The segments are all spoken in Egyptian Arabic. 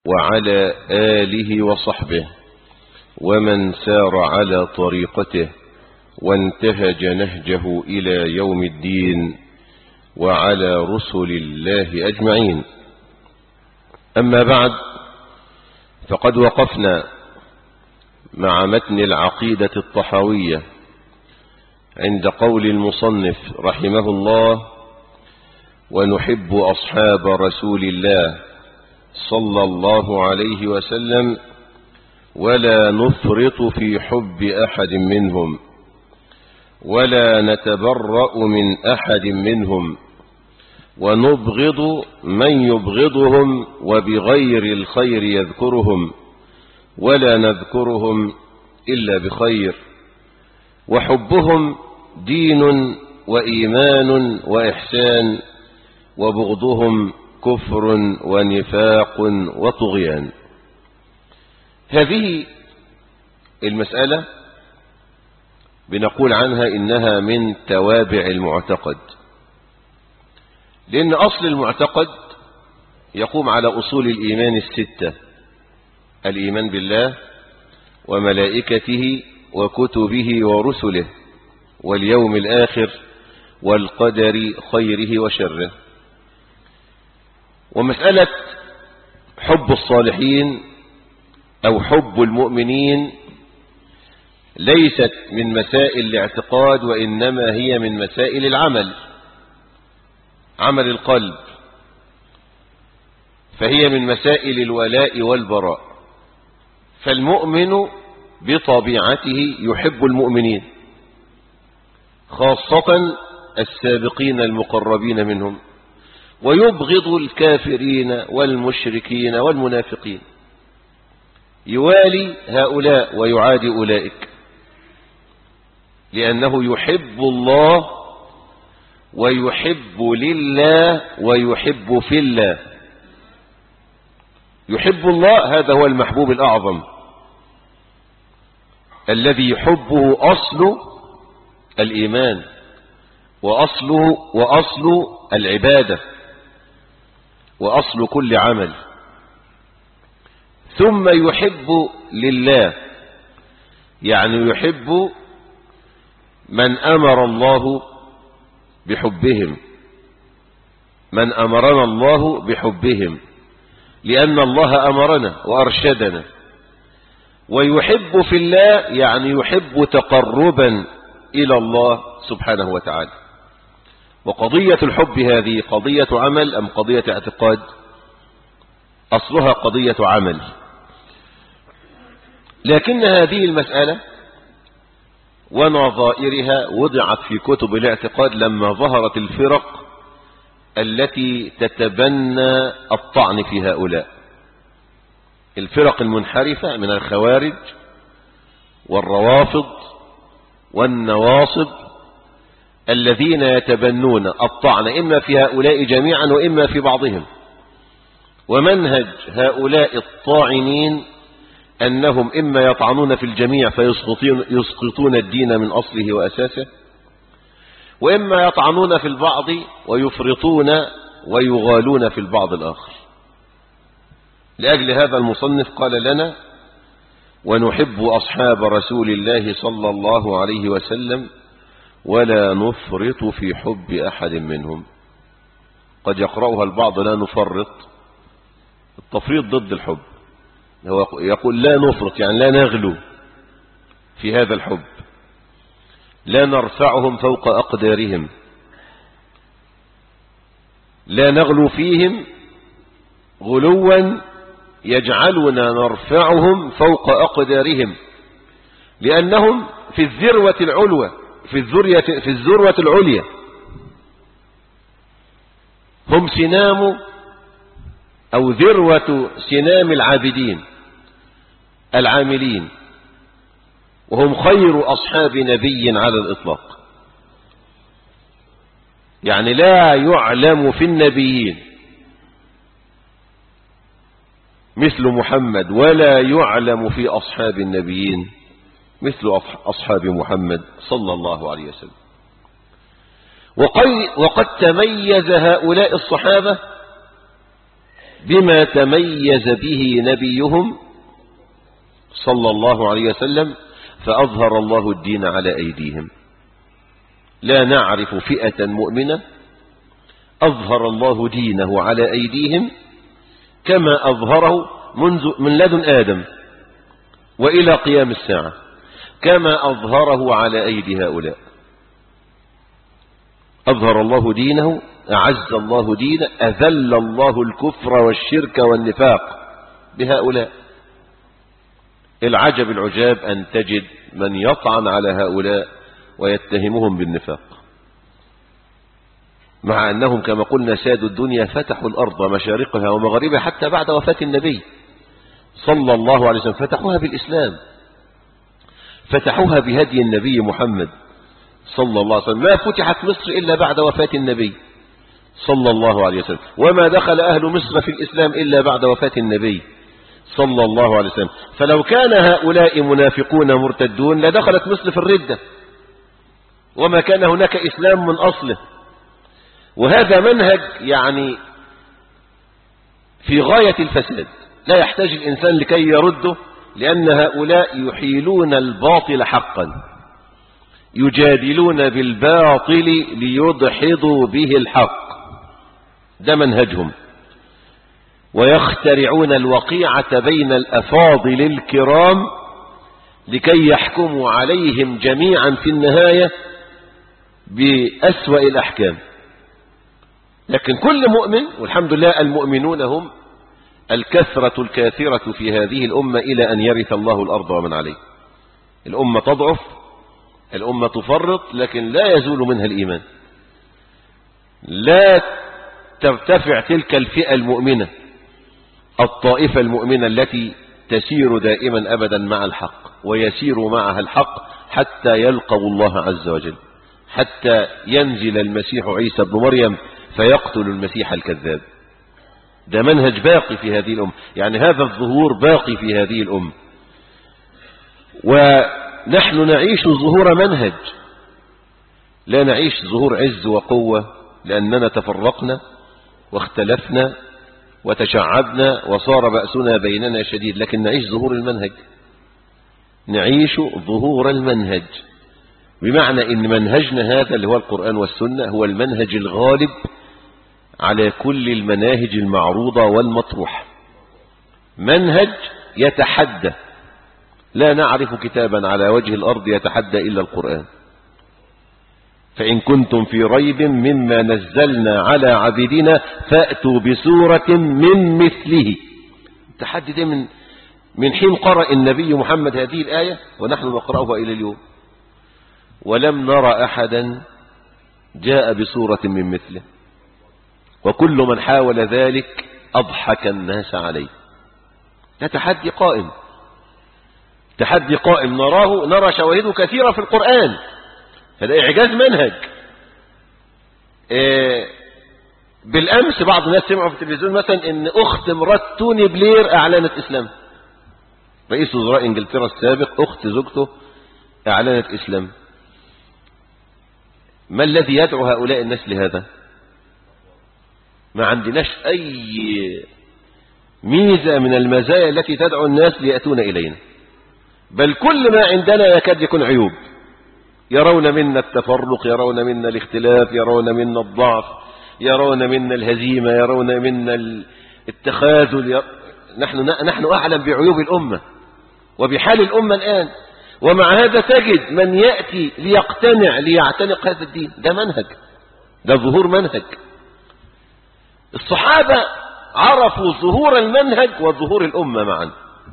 وعلى آله وصحبه ومن سار على طريقته وانتهج نهجه إلى يوم الدين وعلى رسل الله أجمعين أما بعد فقد وقفنا مع متن العقيدة الطحاوية عند قول المصنف رحمه الله ونحب أصحاب رسول الله صلى الله عليه وسلم ولا نفرط في حب أحد منهم ولا نتبرأ من أحد منهم ونبغض من يبغضهم وبغير الخير يذكرهم ولا نذكرهم إلا بخير وحبهم دين وإيمان وإحسان وبغضهم كفر ونفاق وطغيان هذه المسألة بنقول عنها إنها من توابع المعتقد لأن أصل المعتقد يقوم على أصول الإيمان الستة الإيمان بالله وملائكته وكتبه ورسله واليوم الآخر والقدر خيره وشره ومسألة حب الصالحين أو حب المؤمنين ليست من مسائل الاعتقاد وإنما هي من مسائل العمل عمل القلب فهي من مسائل الولاء والبراء فالمؤمن بطبيعته يحب المؤمنين خاصة السابقين المقربين منهم ويبغض الكافرين والمشركين والمنافقين يوالي هؤلاء ويعادي أولئك لأنه يحب الله ويحب لله ويحب في الله يحب الله هذا هو المحبوب الأعظم الذي يحبه أصل الإيمان وأصله وأصل العبادة وأصل كل عمل ثم يحب لله يعني يحب من أمر الله بحبهم من أمرنا الله بحبهم لأن الله أمرنا وأرشدنا ويحب في الله يعني يحب تقربا إلى الله سبحانه وتعالى وقضية الحب هذه قضية عمل أم قضية اعتقاد أصلها قضية عمل لكن هذه المسألة ونظائرها وضعت في كتب الاعتقاد لما ظهرت الفرق التي تتبنى الطعن في هؤلاء الفرق المنحرفة من الخوارج والروافض والنواصب الذين يتبنون الطعن إما في هؤلاء جميعا وإما في بعضهم ومنهج هؤلاء الطاعنين أنهم إما يطعنون في الجميع فيسقطون يسقطون الدين من أصله وأساسه وإما يطعنون في البعض ويفرطون ويغالون في البعض الآخر لأجل هذا المصنف قال لنا ونحب أصحاب رسول الله صلى الله عليه وسلم ولا نفرط في حب أحد منهم قد يقرأها البعض لا نفرط التفريط ضد الحب هو يقول لا نفرط يعني لا نغلو في هذا الحب لا نرفعهم فوق أقدارهم لا نغلو فيهم غلوا يجعلنا نرفعهم فوق أقدارهم لأنهم في الذروة العلوة في الذرية في الذروة العليا هم سنام أو ذروة سنام العابدين العاملين وهم خير أصحاب نبي على الإطلاق يعني لا يعلم في النبيين مثل محمد ولا يعلم في أصحاب النبيين مثل أصحاب محمد صلى الله عليه وسلم وقد, وقد تميز هؤلاء الصحابة بما تميز به نبيهم صلى الله عليه وسلم فأظهر الله الدين على أيديهم لا نعرف فئة مؤمنة أظهر الله دينه على أيديهم كما أظهره منذ من لدن آدم وإلى قيام الساعة كما أظهره على أيدي هؤلاء أظهر الله دينه أعز الله دينه أذل الله الكفر والشرك والنفاق بهؤلاء العجب العجاب أن تجد من يطعن على هؤلاء ويتهمهم بالنفاق مع أنهم كما قلنا سادوا الدنيا فتحوا الأرض مشارقها ومغاربها حتى بعد وفاة النبي صلى الله عليه وسلم فتحوها بالإسلام فتحوها بهدي النبي محمد صلى الله عليه وسلم ما فتحت مصر إلا بعد وفاة النبي صلى الله عليه وسلم وما دخل أهل مصر في الإسلام إلا بعد وفاة النبي صلى الله عليه وسلم فلو كان هؤلاء منافقون مرتدون لدخلت مصر في الردة وما كان هناك إسلام من أصله وهذا منهج يعني في غاية الفساد لا يحتاج الإنسان لكي يرده لأن هؤلاء يحيلون الباطل حقا يجادلون بالباطل ليدحضوا به الحق ده منهجهم ويخترعون الوقيعة بين الأفاضل الكرام لكي يحكموا عليهم جميعا في النهاية بأسوأ الأحكام لكن كل مؤمن والحمد لله المؤمنون هم الكثرة الكاثرة في هذه الأمة إلى أن يرث الله الأرض ومن عليه الأمة تضعف الأمة تفرط لكن لا يزول منها الإيمان لا ترتفع تلك الفئة المؤمنة الطائفة المؤمنة التي تسير دائما أبدا مع الحق ويسير معها الحق حتى يلقوا الله عز وجل حتى ينزل المسيح عيسى بن مريم فيقتل المسيح الكذاب ده منهج باقي في هذه الأمة يعني هذا الظهور باقي في هذه الأمة ونحن نعيش ظهور منهج لا نعيش ظهور عز وقوة لأننا تفرقنا واختلفنا وتشعبنا وصار بأسنا بيننا شديد لكن نعيش ظهور المنهج نعيش ظهور المنهج بمعنى ان منهجنا هذا اللي هو القرآن والسنة هو المنهج الغالب على كل المناهج المعروضة والمطروحة منهج يتحدى لا نعرف كتابا على وجه الأرض يتحدى إلا القرآن فإن كنتم في ريب مما نزلنا على عبيدنا فأتوا بسورة من مثله التحدي ده من من حين قرأ النبي محمد هذه الآية ونحن نقرأها إلى اليوم ولم نرى أحدا جاء بسورة من مثله وكل من حاول ذلك أضحك الناس عليه ده تحدي قائم تحدي قائم نراه نرى شواهده كثيرة في القرآن هذا إعجاز منهج إيه بالأمس بعض الناس سمعوا في التلفزيون مثلا إن أخت مرات توني بلير أعلنت إسلام رئيس وزراء إنجلترا السابق أخت زوجته أعلنت إسلام ما الذي يدعو هؤلاء الناس لهذا ما عندناش أي ميزة من المزايا التي تدعو الناس ليأتون إلينا بل كل ما عندنا يكاد يكون عيوب يرون منا التفرق يرون منا الاختلاف يرون منا الضعف يرون منا الهزيمة يرون منا التخاذل ير... نحن نحن أعلم بعيوب الأمة وبحال الأمة الآن ومع هذا تجد من يأتي ليقتنع ليعتنق هذا الدين ده منهج ده ظهور منهج الصحابة عرفوا ظهور المنهج وظهور الأمة معا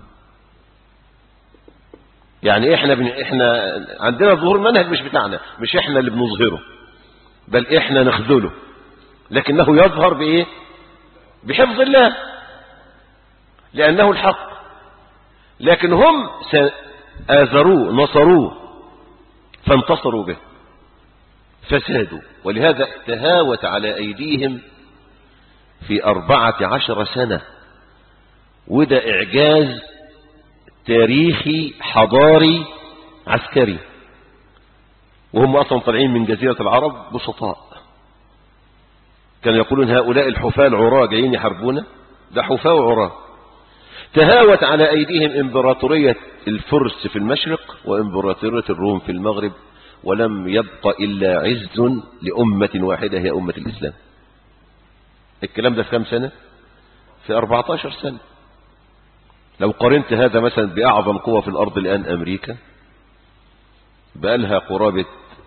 يعني احنا بن... احنا عندنا ظهور منهج مش بتاعنا مش احنا اللي بنظهره بل احنا نخذله لكنه يظهر بايه بحفظ الله لانه الحق لكن هم آزروه نصروه فانتصروا به فسادوا ولهذا تهاوت على أيديهم في أربعة عشر سنة وده إعجاز تاريخي حضاري عسكري وهم أصلا طالعين من جزيرة العرب بسطاء كانوا يقولون هؤلاء الحفاة العراة جايين يحاربونا ده حفاة وعراة تهاوت على أيديهم إمبراطورية الفرس في المشرق وإمبراطورية الروم في المغرب ولم يبق إلا عز لأمة واحدة هي أمة الإسلام الكلام ده في كم سنة في 14 سنة لو قارنت هذا مثلا بأعظم قوة في الأرض الآن أمريكا بقالها قرابة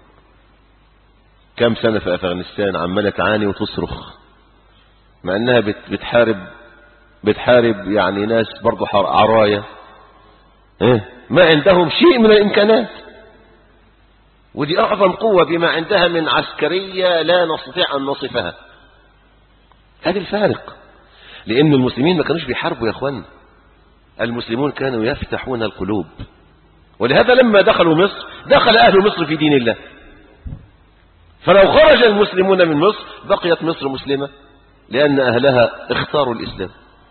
كم سنة في أفغانستان عمالة تعاني وتصرخ مع أنها بتحارب بتحارب يعني ناس برضو عراية إيه؟ ما عندهم شيء من الإمكانات ودي أعظم قوة بما عندها من عسكرية لا نستطيع أن نصفها هذا الفارق لأن المسلمين ما كانوش بيحاربوا يا أخوان المسلمون كانوا يفتحون القلوب ولهذا لما دخلوا مصر دخل أهل مصر في دين الله فلو خرج المسلمون من مصر بقيت مصر مسلمة لأن أهلها اختاروا الإسلام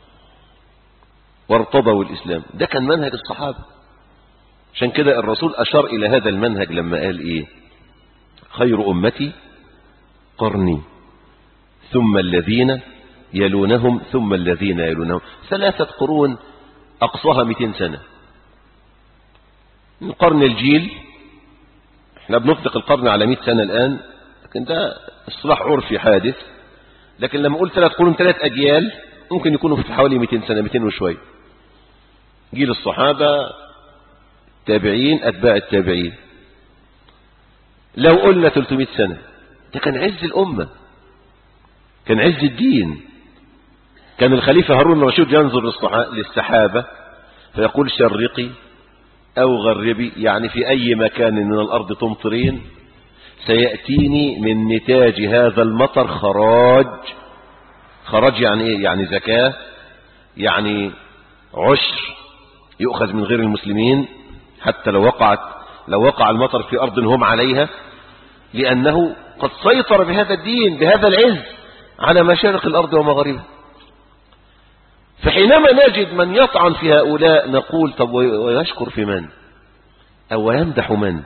وارتضوا الإسلام ده كان منهج الصحابة عشان كده الرسول أشار إلى هذا المنهج لما قال إيه خير أمتي قرني ثم الذين يلونهم ثم الذين يلونهم ثلاثة قرون أقصاها 200 سنة من قرن الجيل احنا بنطلق القرن على 100 سنة الآن لكن ده اصطلاح عرفي حادث لكن لما أقول ثلاث قرون ثلاث أجيال ممكن يكونوا في حوالي 200 سنة 200 وشوية جيل الصحابة تابعين أتباع التابعين لو قلنا 300 سنة ده كان عز الأمة كان عز الدين كان الخليفة هارون الرشيد ينظر للسحابة فيقول شرقي أو غربي يعني في أي مكان من الأرض تمطرين سيأتيني من نتاج هذا المطر خراج خراج يعني إيه؟ يعني زكاة يعني عشر يؤخذ من غير المسلمين حتى لو وقعت لو وقع المطر في أرض هم عليها لأنه قد سيطر بهذا الدين بهذا العز على مشارق الأرض ومغاربها فحينما نجد من يطعن في هؤلاء نقول طب ويشكر في من أو يمدح من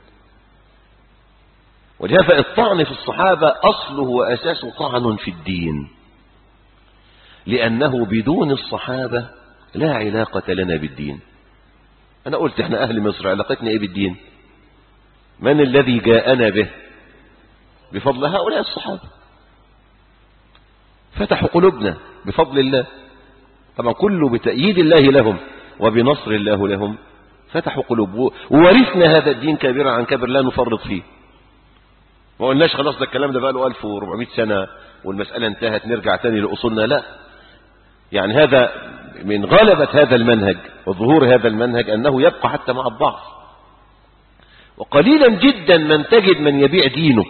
ولهذا الطعن في الصحابة أصله وأساسه طعن في الدين لأنه بدون الصحابة لا علاقة لنا بالدين أنا قلت إحنا أهل مصر علاقتنا إيه بالدين من الذي جاءنا به بفضل هؤلاء الصحابة فتحوا قلوبنا بفضل الله طبعا كله بتأييد الله لهم وبنصر الله لهم فتحوا قلوب وورثنا هذا الدين كبيرا عن كبر لا نفرط فيه ما قلناش خلاص ده الكلام ده بقى له 1400 سنة والمسألة انتهت نرجع تاني لأصولنا لا يعني هذا من غلبة هذا المنهج وظهور هذا المنهج أنه يبقى حتى مع الضعف وقليلا جدا من تجد من يبيع دينه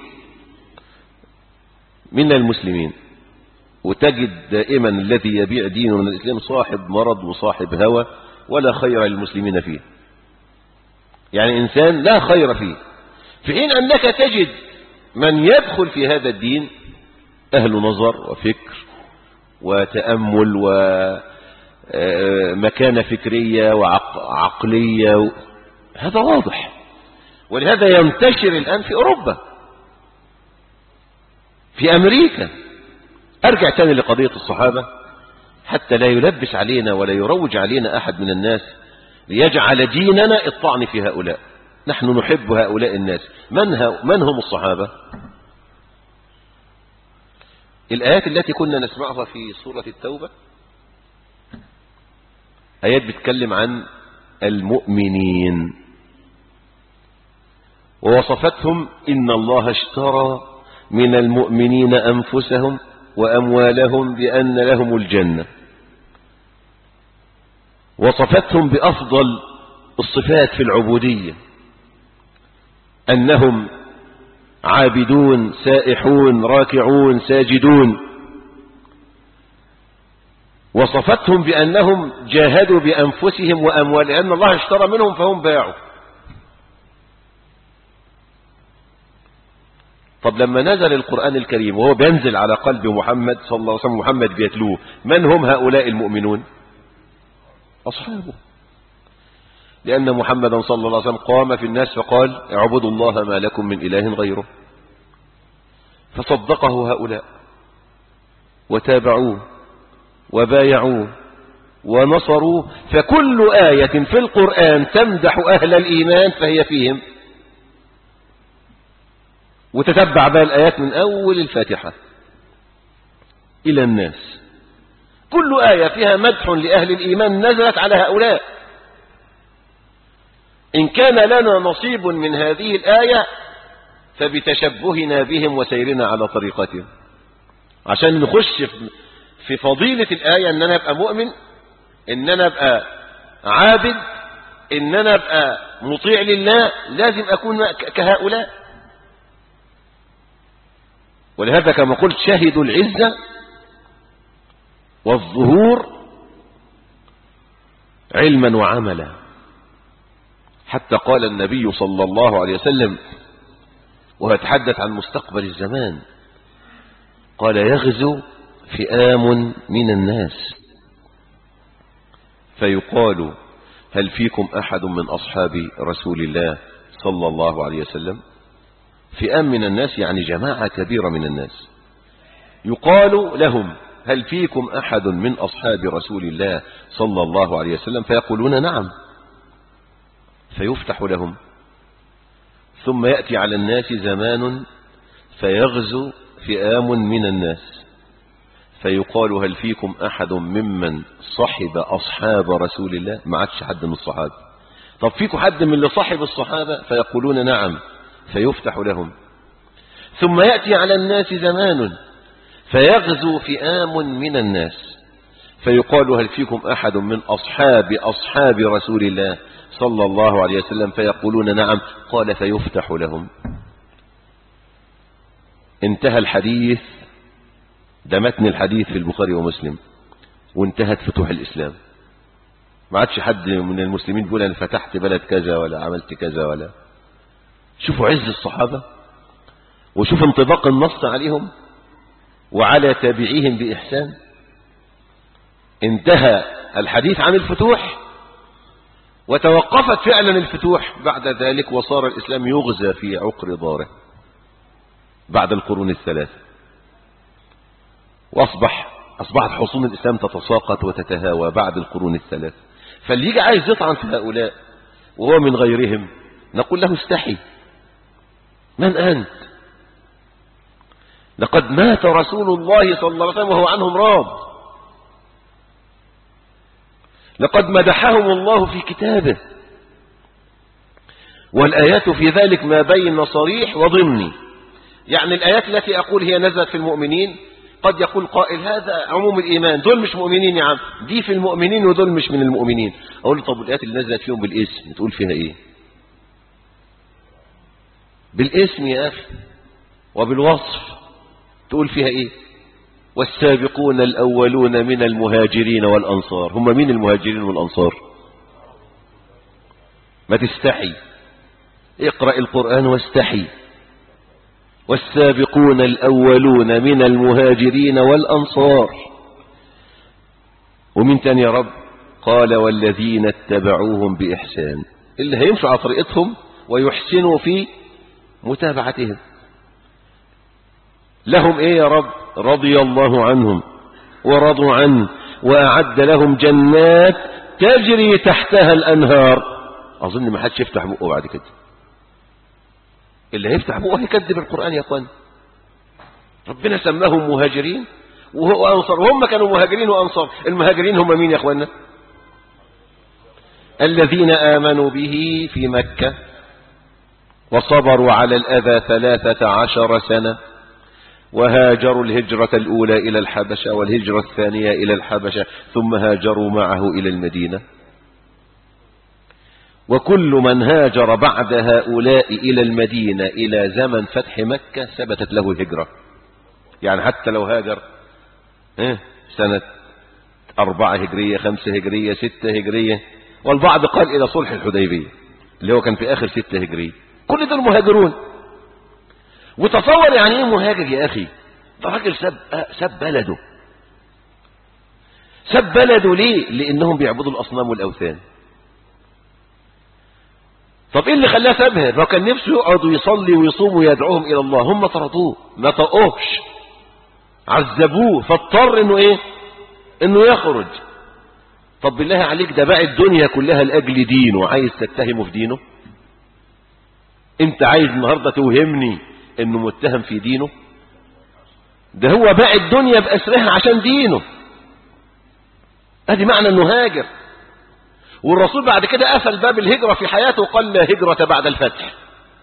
من المسلمين وتجد دائما الذي يبيع دينه من الإسلام صاحب مرض وصاحب هوى ولا خير للمسلمين فيه يعني إنسان لا خير فيه في حين أنك تجد من يدخل في هذا الدين أهل نظر وفكر وتأمل ومكانة فكرية وعقلية هذا واضح ولهذا ينتشر الآن في أوروبا في أمريكا أرجع تاني لقضية الصحابة حتى لا يلبس علينا ولا يروج علينا أحد من الناس ليجعل ديننا الطعن في هؤلاء نحن نحب هؤلاء الناس من, من هم الصحابة الآيات التي كنا نسمعها في سورة التوبة آيات بتكلم عن المؤمنين ووصفتهم إن الله اشترى من المؤمنين أنفسهم وأموالهم بأن لهم الجنة وصفتهم بأفضل الصفات في العبودية أنهم عابدون سائحون راكعون ساجدون وصفتهم بأنهم جاهدوا بأنفسهم وأموالهم لأن الله اشترى منهم فهم باعوا طب لما نزل القرآن الكريم وهو بينزل على قلب محمد صلى الله عليه وسلم محمد بيتلوه من هم هؤلاء المؤمنون أصحابه لأن محمدا صلى الله عليه وسلم قام في الناس فقال اعبدوا الله ما لكم من إله غيره فصدقه هؤلاء وتابعوه وبايعوه ونصروا فكل آية في القرآن تمدح أهل الإيمان فهي فيهم وتتبع بقى الآيات من أول الفاتحة إلى الناس كل آية فيها مدح لأهل الإيمان نزلت على هؤلاء إن كان لنا نصيب من هذه الآية فبتشبهنا بهم وسيرنا على طريقتهم عشان نخش في فضيلة الآية أن أنا أبقى مؤمن أن أنا أبقى عابد أن أنا أبقى مطيع لله لازم أكون كهؤلاء ولهذا كما قلت شهدوا العزة والظهور علما وعملا حتى قال النبي صلى الله عليه وسلم ويتحدث عن مستقبل الزمان قال يغزو فئام من الناس فيقال هل فيكم أحد من أصحاب رسول الله صلى الله عليه وسلم فئام من الناس يعني جماعة كبيرة من الناس يقال لهم هل فيكم أحد من أصحاب رسول الله صلى الله عليه وسلم فيقولون نعم فيفتح لهم ثم يأتي على الناس زمان فيغزو فئام من الناس فيقال هل فيكم أحد ممن صحب أصحاب رسول الله ما عادش حد من الصحابة طب فيكم حد من اللي صحب الصحابة فيقولون نعم فيفتح لهم ثم يأتي على الناس زمان فيغزو فئام من الناس فيقال هل فيكم أحد من أصحاب أصحاب رسول الله صلى الله عليه وسلم فيقولون نعم قال فيفتح لهم انتهى الحديث ده متن الحديث في البخاري ومسلم وانتهت فتوح الإسلام ما عادش حد من المسلمين بيقول أنا فتحت بلد كذا ولا عملت كذا ولا شوفوا عز الصحابة وشوف انطباق النص عليهم وعلى تابعيهم بإحسان انتهى الحديث عن الفتوح وتوقفت فعلا الفتوح بعد ذلك وصار الإسلام يغزى في عقر داره بعد القرون الثلاثة وأصبح أصبحت حصون الإسلام تتساقط وتتهاوى بعد القرون الثلاثة فاللي يجي عايز يطعن في هؤلاء وهو من غيرهم نقول له استحي من أنت لقد مات رسول الله صلى الله عليه وسلم وهو عنهم راض لقد مدحهم الله في كتابه والآيات في ذلك ما بين صريح وضمني يعني الآيات التي أقول هي نزلت في المؤمنين قد يقول قائل هذا عموم الإيمان دول مش مؤمنين يا عم دي في المؤمنين ودول مش من المؤمنين أقول له طب الآيات اللي نزلت فيهم بالاسم تقول فيها إيه بالاسم يا أخي وبالوصف تقول فيها إيه والسابقون الأولون من المهاجرين والأنصار هم مين المهاجرين والأنصار ما تستحي اقرأ القرآن واستحي والسابقون الأولون من المهاجرين والأنصار ومن تاني يا رب قال والذين اتبعوهم بإحسان اللي هيمشوا على طريقتهم ويحسنوا في متابعتهم لهم ايه يا رب رضي الله عنهم ورضوا عنه وأعد لهم جنات تجري تحتها الأنهار أظن ما حدش يفتح بقه بعد كده اللي هيفتح بقه هيكذب القرآن يا أخوان ربنا سماهم مهاجرين وهو أنصار وهم كانوا مهاجرين وأنصار المهاجرين هم مين يا أخوانا الذين آمنوا به في مكة وصبروا على الأذى ثلاثة عشر سنة وهاجروا الهجرة الأولى إلى الحبشة والهجرة الثانية إلى الحبشة ثم هاجروا معه إلى المدينة وكل من هاجر بعد هؤلاء إلى المدينة إلى زمن فتح مكة ثبتت له هجرة يعني حتى لو هاجر سنة أربعة هجرية خمسة هجرية ستة هجرية والبعض قال إلى صلح الحديبية اللي هو كان في آخر ستة هجرية كل دول مهاجرون وتصور يعني ايه مهاجر يا اخي ده راجل ساب ساب بلده ساب بلده ليه لانهم بيعبدوا الاصنام والاوثان طب ايه اللي خلاه سابها ما كان نفسه يقعد ويصلي ويصوم ويدعوهم الى الله هم طردوه ما طقوهش عذبوه فاضطر انه ايه انه يخرج طب بالله عليك ده باع الدنيا كلها لاجل دينه عايز تتهمه في دينه انت عايز النهارده توهمني انه متهم في دينه ده هو باع الدنيا باسرها عشان دينه ادي معنى انه هاجر والرسول بعد كده قفل باب الهجرة في حياته وقال لا هجرة بعد الفتح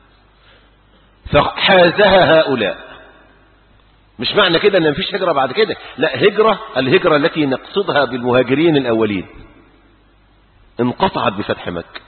فحازها هؤلاء مش معنى كده ان مفيش هجرة بعد كده لا هجرة الهجرة التي نقصدها بالمهاجرين الاولين انقطعت بفتح مكة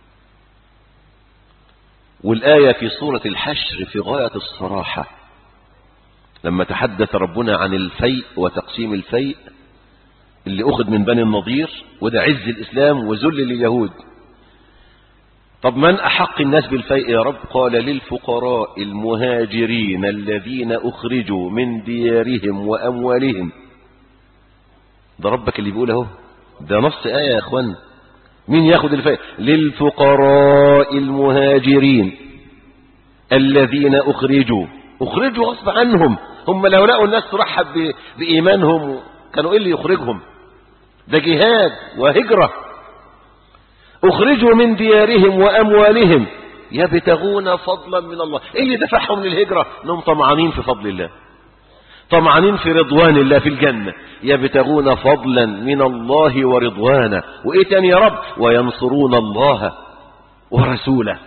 والآية في سورة الحشر في غاية الصراحة لما تحدث ربنا عن الفيء وتقسيم الفيء اللي أخذ من بني النضير وده عز الإسلام وذل لليهود طب من أحق الناس بالفيء يا رب قال للفقراء المهاجرين الذين أخرجوا من ديارهم وأموالهم ده ربك اللي بيقول اهو ده نص آية يا أخوان مين ياخد الفيء للفقراء المهاجرين الذين أخرجوا أخرجوا غصب عنهم هم لو لقوا الناس ترحب بإيمانهم كانوا إيه اللي يخرجهم ده جهاد وهجرة أخرجوا من ديارهم وأموالهم يبتغون فضلا من الله إيه اللي دفعهم للهجرة أنهم طمعانين في فضل الله طمعانين في رضوان الله في الجنة يبتغون فضلا من الله ورضوانا وإيه تاني يا رب وينصرون الله ورسوله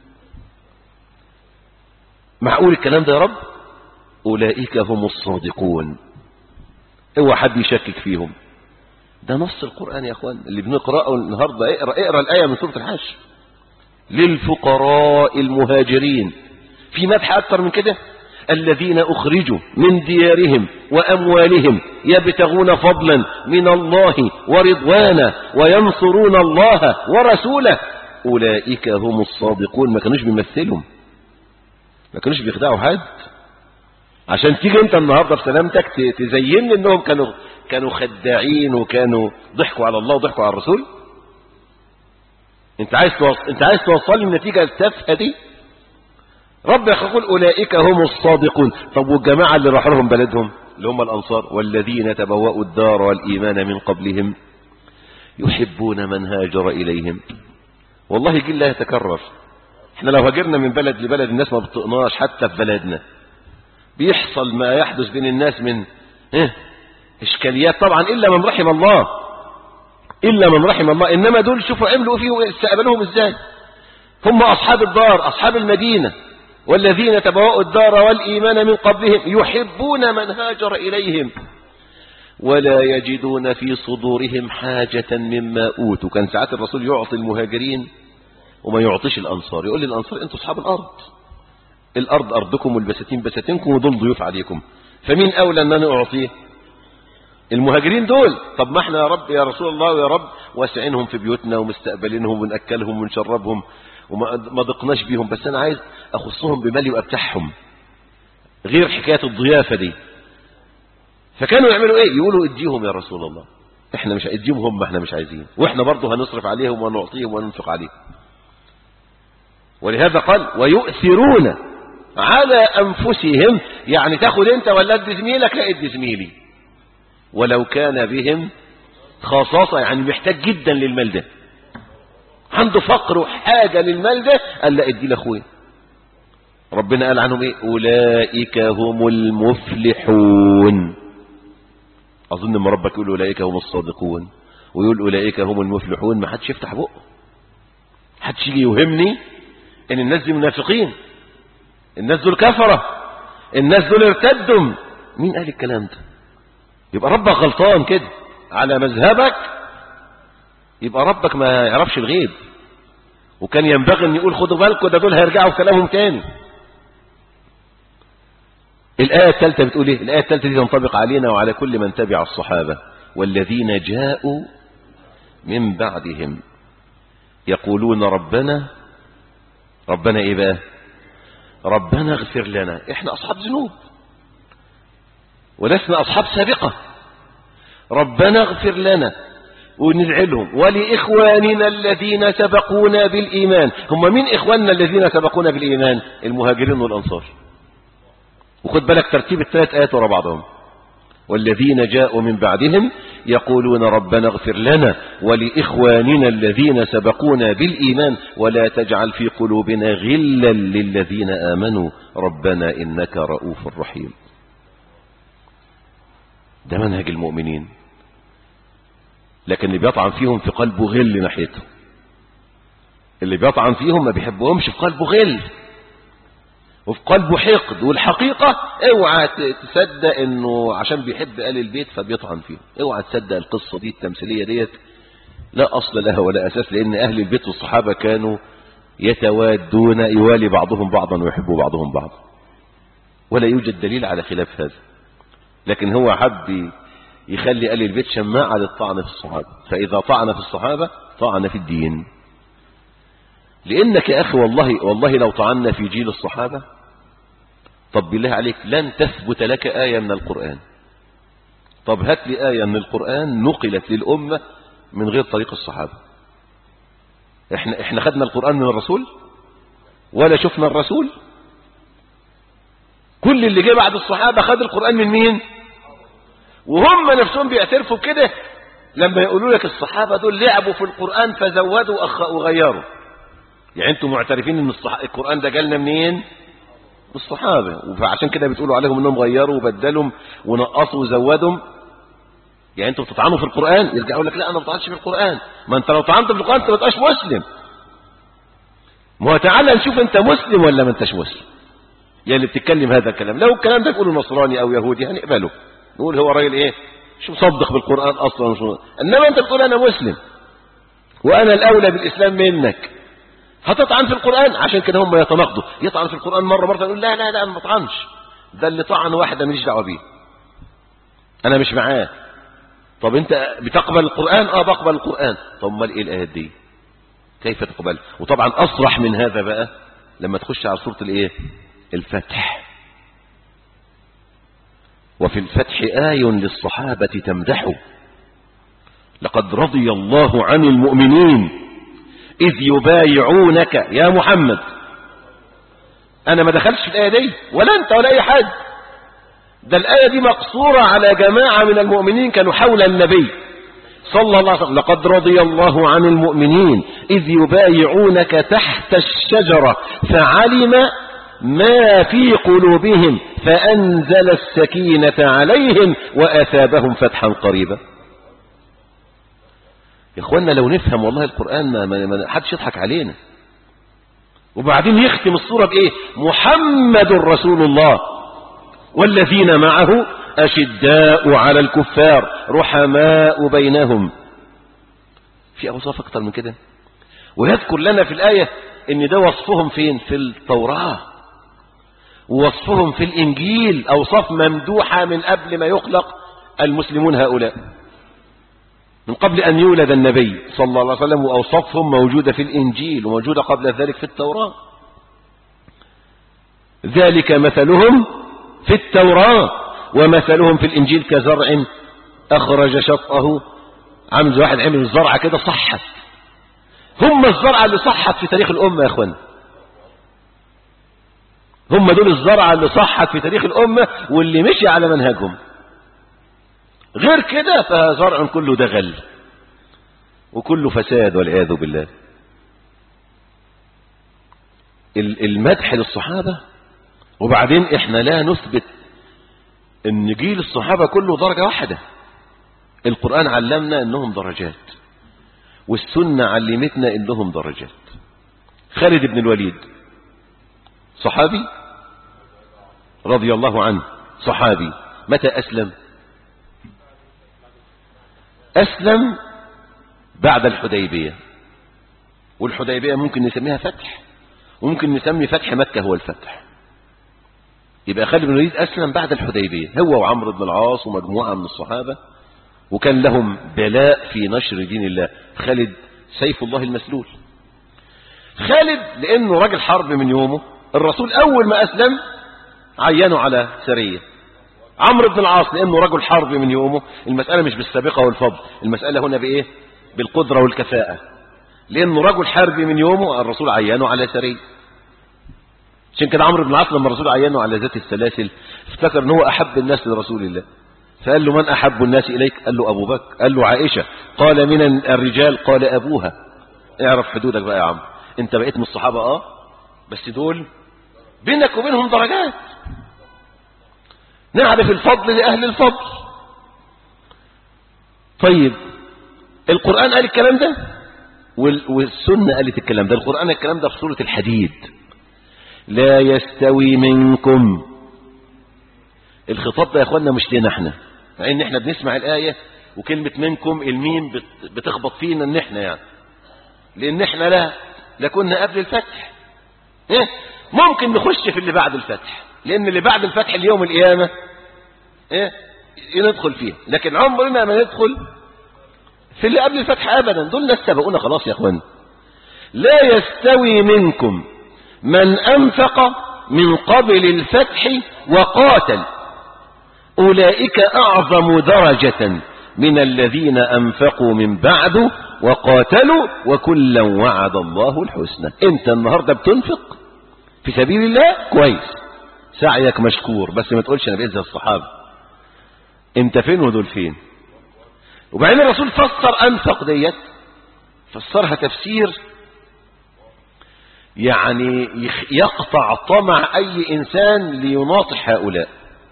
معقول الكلام ده يا رب أولئك هم الصادقون اوعى حد يشكك فيهم ده نص القرآن يا اخوان اللي بنقرأه النهاردة اقرأ, اقرأ الآية من سورة الحج للفقراء المهاجرين في مدح أكثر من كده الذين أخرجوا من ديارهم وأموالهم يبتغون فضلا من الله ورضوانا وينصرون الله ورسوله أولئك هم الصادقون ما كانوش بيمثلهم ما كانوش بيخدعوا حد عشان تيجي انت النهارده بسلامتك تزين انهم كانوا كانوا خداعين وكانوا ضحكوا على الله وضحكوا على الرسول انت عايز توصل انت عايز توصل النتيجه التافهه دي رب يقول اولئك هم الصادقون طب والجماعه اللي راح لهم بلدهم اللي هم الانصار والذين تبوأوا الدار والايمان من قبلهم يحبون من هاجر اليهم والله جيل لا يتكرر احنا لو هاجرنا من بلد لبلد الناس ما بتطقناش حتى في بلدنا بيحصل ما يحدث بين الناس من اه اشكاليات طبعا الا من رحم الله الا من رحم الله انما دول شوفوا عملوا فيه استقبلوهم ازاي هم اصحاب الدار اصحاب المدينة والذين تبوأوا الدار والايمان من قبلهم يحبون من هاجر اليهم ولا يجدون في صدورهم حاجة مما اوتوا كان ساعات الرسول يعطي المهاجرين وما يعطيش الانصار يقول للانصار انتوا اصحاب الارض الأرض أرضكم والبساتين بساتينكم ودول ضيوف عليكم فمين أولى أن أنا أعطيه المهاجرين دول طب ما احنا يا رب يا رسول الله ويا رب واسعينهم في بيوتنا ومستقبلينهم ونأكلهم ونشربهم وما ضقناش بيهم بس أنا عايز أخصهم بمالي وأبتحهم غير حكاية الضيافة دي فكانوا يعملوا ايه يقولوا اديهم يا رسول الله احنا مش اديهم هم احنا مش عايزين واحنا برضه هنصرف عليهم ونعطيهم وننفق عليهم ولهذا قال ويؤثرون على أنفسهم يعني تاخد أنت ولا ادي زميلك لا ادي زميلي ولو كان بهم خصاصة يعني محتاج جدا للمال ده عنده فقر وحاجة للمال ده قال لا ادي لأخوي ربنا قال عنهم ايه أولئك هم المفلحون أظن ما ربك يقول أولئك هم الصادقون ويقول أولئك هم المفلحون ما حدش يفتح بقه حدش يجي يوهمني ان الناس دي منافقين الناس دول كفرة الناس دول ارتدوا مين قال الكلام ده يبقى ربك غلطان كده على مذهبك يبقى ربك ما يعرفش الغيب وكان ينبغي ان يقول خدوا بالكم ده دول هيرجعوا في كلامهم تاني الآية الثالثة بتقول ايه الآية الثالثة دي تنطبق علينا وعلى كل من تبع الصحابة والذين جاءوا من بعدهم يقولون ربنا ربنا ايه بقى ربنا اغفر لنا احنا اصحاب ذنوب ولسنا اصحاب سابقة ربنا اغفر لنا وندعي لهم ولإخواننا الذين سبقونا بالإيمان هم مين إخواننا الذين سبقونا بالإيمان المهاجرين والأنصار وخد بالك ترتيب الثلاث آيات ورا بعضهم والذين جاءوا من بعدهم يقولون ربنا اغفر لنا ولإخواننا الذين سبقونا بالإيمان ولا تجعل في قلوبنا غلا للذين آمنوا ربنا إنك رؤوف رحيم ده منهج المؤمنين لكن اللي بيطعن فيهم في قلبه غل ناحيته اللي بيطعن فيهم ما بيحبهمش في قلبه غل وفي قلبه حقد والحقيقة اوعى تصدق انه عشان بيحب آل البيت فبيطعن فيهم اوعى تصدق القصة دي التمثيلية ديت لا أصل لها ولا أساس لأن أهل البيت والصحابة كانوا يتوادون يوالي بعضهم بعضا ويحبوا بعضهم بعضا ولا يوجد دليل على خلاف هذا لكن هو حب يخلي آل البيت شماعة للطعن في الصحابة فإذا طعن في الصحابة طعن في الدين لأنك يا أخي والله, والله لو طعنا في جيل الصحابة طب بالله عليك لن تثبت لك آية من القرآن طب هات لي آية من القرآن نقلت للأمة من غير طريق الصحابة احنا, احنا خدنا القرآن من الرسول ولا شفنا الرسول كل اللي جه بعد الصحابة خد القرآن من مين وهم نفسهم بيعترفوا كده لما يقولوا لك الصحابة دول لعبوا في القرآن فزودوا وغيروا يعني انتم معترفين ان الصح... القرآن ده جالنا منين الصحابة فعشان كده بتقولوا عليهم انهم غيروا وبدلوا ونقصوا وزودوا يعني انتوا بتطعنوا في القرآن يرجعوا لك لا انا ما بطعنش في القرآن ما انت لو طعنت في القرآن انت ما تبقاش مسلم ما هو تعالى نشوف انت مسلم ولا ما انتش مسلم يا اللي بتتكلم هذا الكلام لو الكلام ده تقوله نصراني او يهودي هنقبله نقول هو راجل ايه مش مصدق بالقرآن اصلا مش مصدق. انما انت بتقول انا مسلم وانا الاولى بالاسلام منك هتطعن في القرآن عشان كده هم يتناقضوا يطعن في القرآن مرة مرة يقول لا لا لا انا ما بطعنش ده اللي طعن واحدة ماليش دعوه بيه انا مش معاه طب انت بتقبل القرآن اه بقبل القرآن طب امال ايه الايات دي كيف تقبل وطبعا اصرح من هذا بقى لما تخش على سورة الايه الفتح وفي الفتح آي للصحابة تمدح لقد رضي الله عن المؤمنين إذ يبايعونك يا محمد أنا ما دخلتش في الآية دي ولا أنت ولا أي حد ده الآية دي مقصورة على جماعة من المؤمنين كانوا حول النبي صلى الله عليه وسلم لقد رضي الله عن المؤمنين إذ يبايعونك تحت الشجرة فعلم ما في قلوبهم فأنزل السكينة عليهم وأثابهم فتحا قريبا يا اخوانا لو نفهم والله القرآن ما, ما, ما حدش يضحك علينا وبعدين يختم الصورة بإيه محمد رسول الله والذين معه أشداء على الكفار رحماء بينهم في أوصاف أكتر من كده ويذكر لنا في الآية ان ده وصفهم فين في التوراة ووصفهم في الإنجيل أوصاف ممدوحة من قبل ما يخلق المسلمون هؤلاء من قبل أن يولد النبي صلى الله عليه وسلم وأوصافهم موجودة في الإنجيل وموجودة قبل ذلك في التوراة ذلك مثلهم في التوراة ومثلهم في الإنجيل كزرع أخرج شطأه عامل واحد عمل الزرعة كده صحت هم الزرعة اللي صحت في تاريخ الأمة يا أخوان هم دول الزرعة اللي صحت في تاريخ الأمة واللي مشي على منهجهم غير كده فزرع كله دغل وكله فساد والعياذ بالله المدح للصحابة وبعدين احنا لا نثبت ان جيل الصحابة كله درجة واحدة القرآن علمنا انهم درجات والسنة علمتنا انهم درجات خالد بن الوليد صحابي رضي الله عنه صحابي متى أسلم أسلم بعد الحديبية والحديبية ممكن نسميها فتح وممكن نسمي فتح مكة هو الفتح يبقى خالد بن الوليد أسلم بعد الحديبية هو وعمرو بن العاص ومجموعة من الصحابة وكان لهم بلاء في نشر دين الله خالد سيف الله المسلول خالد لأنه راجل حرب من يومه الرسول أول ما أسلم عينه على سرية عمرو بن العاص لأنه رجل حرب من يومه المسألة مش بالسابقة والفضل المسألة هنا بإيه بالقدرة والكفاءة لأنه رجل حرب من يومه الرسول عينه على سرية عشان كده عمرو بن العاص لما الرسول عينه على ذات السلاسل افتكر ان هو أحب الناس لرسول الله فقال له من أحب الناس إليك قال له أبو بكر قال له عائشة قال من الرجال قال أبوها اعرف حدودك بقى يا عم انت بقيت من الصحابة اه بس دول بينك وبينهم درجات نعرف الفضل لأهل الفضل طيب القرآن قال الكلام ده والسنة قالت الكلام ده القرآن الكلام ده في سورة الحديد لا يستوي منكم الخطاب ده يا اخوانا مش لنا احنا مع ان احنا بنسمع الآية وكلمة منكم الميم بتخبط فينا ان احنا يعني لان احنا لا لكنا قبل الفتح إيه؟ ممكن نخش في اللي بعد الفتح لان اللي بعد الفتح اليوم القيامة ايه ندخل فيه لكن عمرنا ما ندخل في اللي قبل الفتح ابدا دول ناس سبقونا خلاص يا اخوان لا يستوي منكم من انفق من قبل الفتح وقاتل اولئك اعظم درجة من الذين انفقوا من بعد وقاتلوا وكلا وعد الله الحسنى انت النهاردة بتنفق في سبيل الله كويس سعيك مشكور بس ما تقولش انا بقيت زي الصحابة انت فين ودول فين وبعدين الرسول فسر انفق ديت فسرها تفسير يعني يقطع طمع اي انسان ليناطح هؤلاء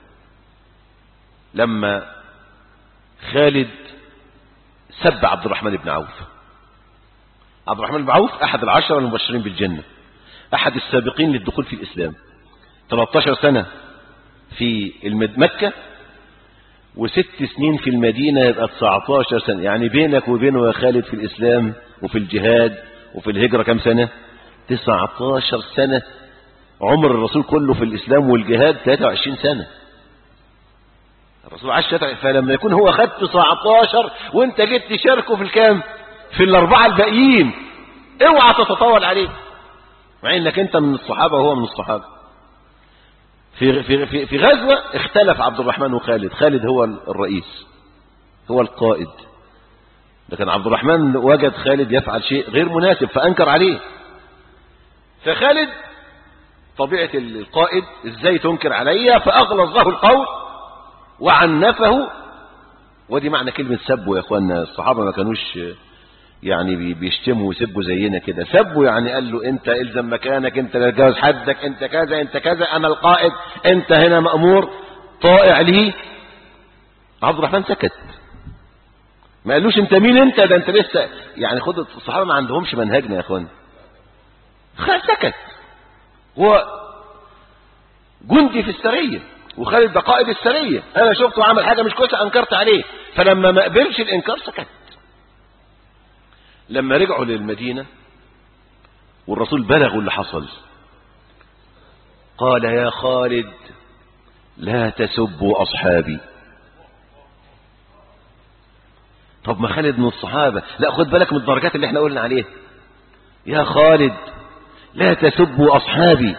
لما خالد سب عبد الرحمن بن عوف عبد الرحمن بن عوف احد العشرة المبشرين بالجنة احد السابقين للدخول في الاسلام 13 سنة في مكة وست سنين في المدينة يبقى 19 سنة يعني بينك وبينه يا خالد في الإسلام وفي الجهاد وفي الهجرة كم سنة 19 سنة عمر الرسول كله في الإسلام والجهاد 23 سنة الرسول عاش فلما يكون هو خد 19 وانت جيت تشاركه في الكام في الأربعة الباقيين اوعى تتطاول عليه مع انك انت من الصحابة وهو من الصحابة في في في في غزوة اختلف عبد الرحمن وخالد خالد هو الرئيس هو القائد لكن عبد الرحمن وجد خالد يفعل شيء غير مناسب فأنكر عليه فخالد طبيعة القائد ازاي تنكر عليا فأغلظ له القول وعنفه ودي معنى كلمة سبوا يا اخوانا الصحابة ما كانوش يعني بيشتموا ويسبوا زينا كده سبوا يعني قال له انت الزم مكانك انت تتجاوز حدك انت كذا انت كذا انا القائد انت هنا مأمور طائع لي عبد الرحمن سكت ما قالوش انت مين انت ده انت لسه يعني خد الصحابه ما عندهمش منهجنا يا اخوان سكت هو جندي في السريه وخالد ده قائد السريه انا شفته عمل حاجه مش كويسه انكرت عليه فلما ما قبلش الانكار سكت لما رجعوا للمدينه والرسول بلغوا اللي حصل قال يا خالد لا تسبوا اصحابي طب ما خالد من الصحابة لا خد بالك من الدرجات اللي احنا قلنا عليها يا خالد لا تسبوا أصحابي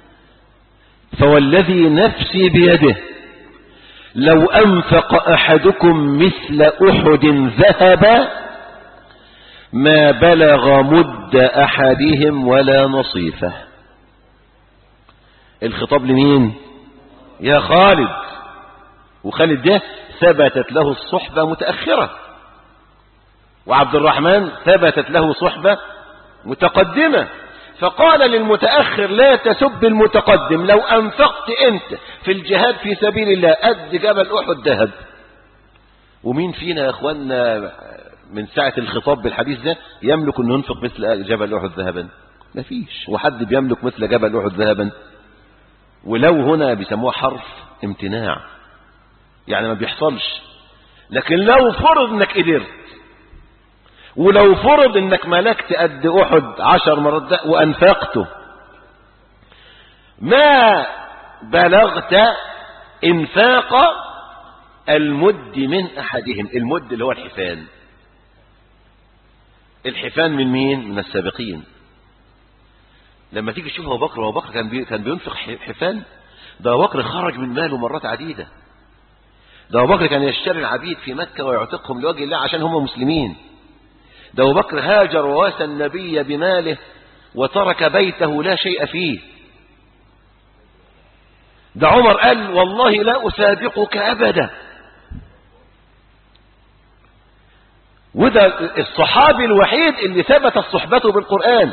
فوالذي نفسي بيده لو أنفق أحدكم مثل أحد ذهبا ما بلغ مد أحدهم ولا نصيفه الخطاب لمين يا خالد وخالد ده ثبتت له الصحبة متأخرة وعبد الرحمن ثبتت له صحبة متقدمة فقال للمتأخر لا تسب المتقدم لو أنفقت أنت في الجهاد في سبيل الله قد جبل أحد ذهب ومين فينا يا أخوانا من ساعة الخطاب بالحديث ده يملك أن ينفق مثل جبل أحد ذهبا مفيش وحد بيملك مثل جبل أحد ذهبا ولو هنا بيسموها حرف امتناع يعني ما بيحصلش لكن لو فرض انك قدرت ولو فرض انك ملكت قد احد عشر مرات ده وانفقته ما بلغت انفاق المد من احدهم المد اللي هو الحفان الحفان من مين من السابقين لما تيجي تشوف ابو بكر ابو بكر كان بي كان بينفق حفان ده ابو بكر خرج من ماله مرات عديده ده ابو بكر كان يشتري العبيد في مكه ويعتقهم لوجه الله عشان هم مسلمين ده ابو بكر هاجر وواسى النبي بماله وترك بيته لا شيء فيه ده عمر قال والله لا أسابقك أبدا وده الصحابي الوحيد اللي ثبتت صحبته بالقرآن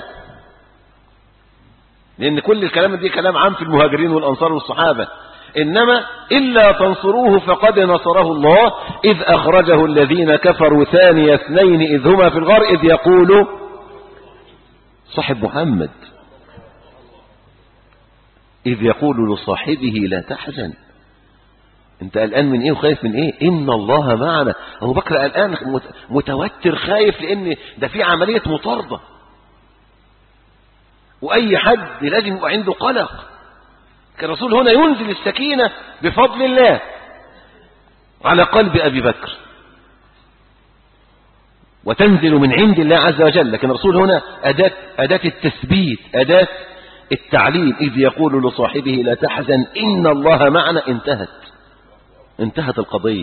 لأن كل الكلام دي كلام عام في المهاجرين والأنصار والصحابة إنما إلا تنصروه فقد نصره الله إذ أخرجه الذين كفروا ثاني اثنين إذ هما في الغار إذ يقول صاحب محمد إذ يقول لصاحبه لا تحزن انت قلقان من ايه وخايف من ايه ان الله معنا ابو بكر قلقان متوتر خايف لان ده في عمليه مطارده واي حد لازم يبقى عنده قلق كان الرسول هنا ينزل السكينه بفضل الله على قلب ابي بكر وتنزل من عند الله عز وجل لكن الرسول هنا أداة, أداة التثبيت أداة التعليم إذ يقول لصاحبه لا تحزن إن الله معنا انتهت انتهت القضية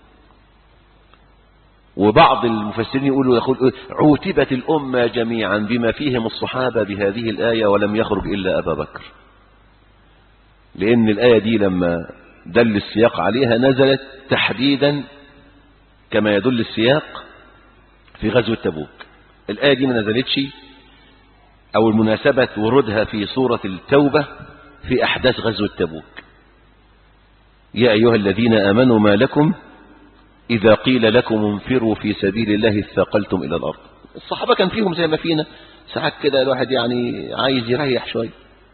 وبعض المفسرين يقولوا يقول عوتبت الأمة جميعا بما فيهم الصحابة بهذه الآية ولم يخرج إلا أبا بكر لأن الآية دي لما دل السياق عليها نزلت تحديدا كما يدل السياق في غزوة تبوك الآية دي ما نزلتش أو المناسبة ورودها في سورة التوبة في أحداث غزوة تبوك يا أيها الذين آمنوا ما لكم إذا قيل لكم انفروا في سبيل الله اثاقلتم إلى الأرض الصحابة كان فيهم زي ما فينا ساعات كده الواحد يعني عايز يريح شوية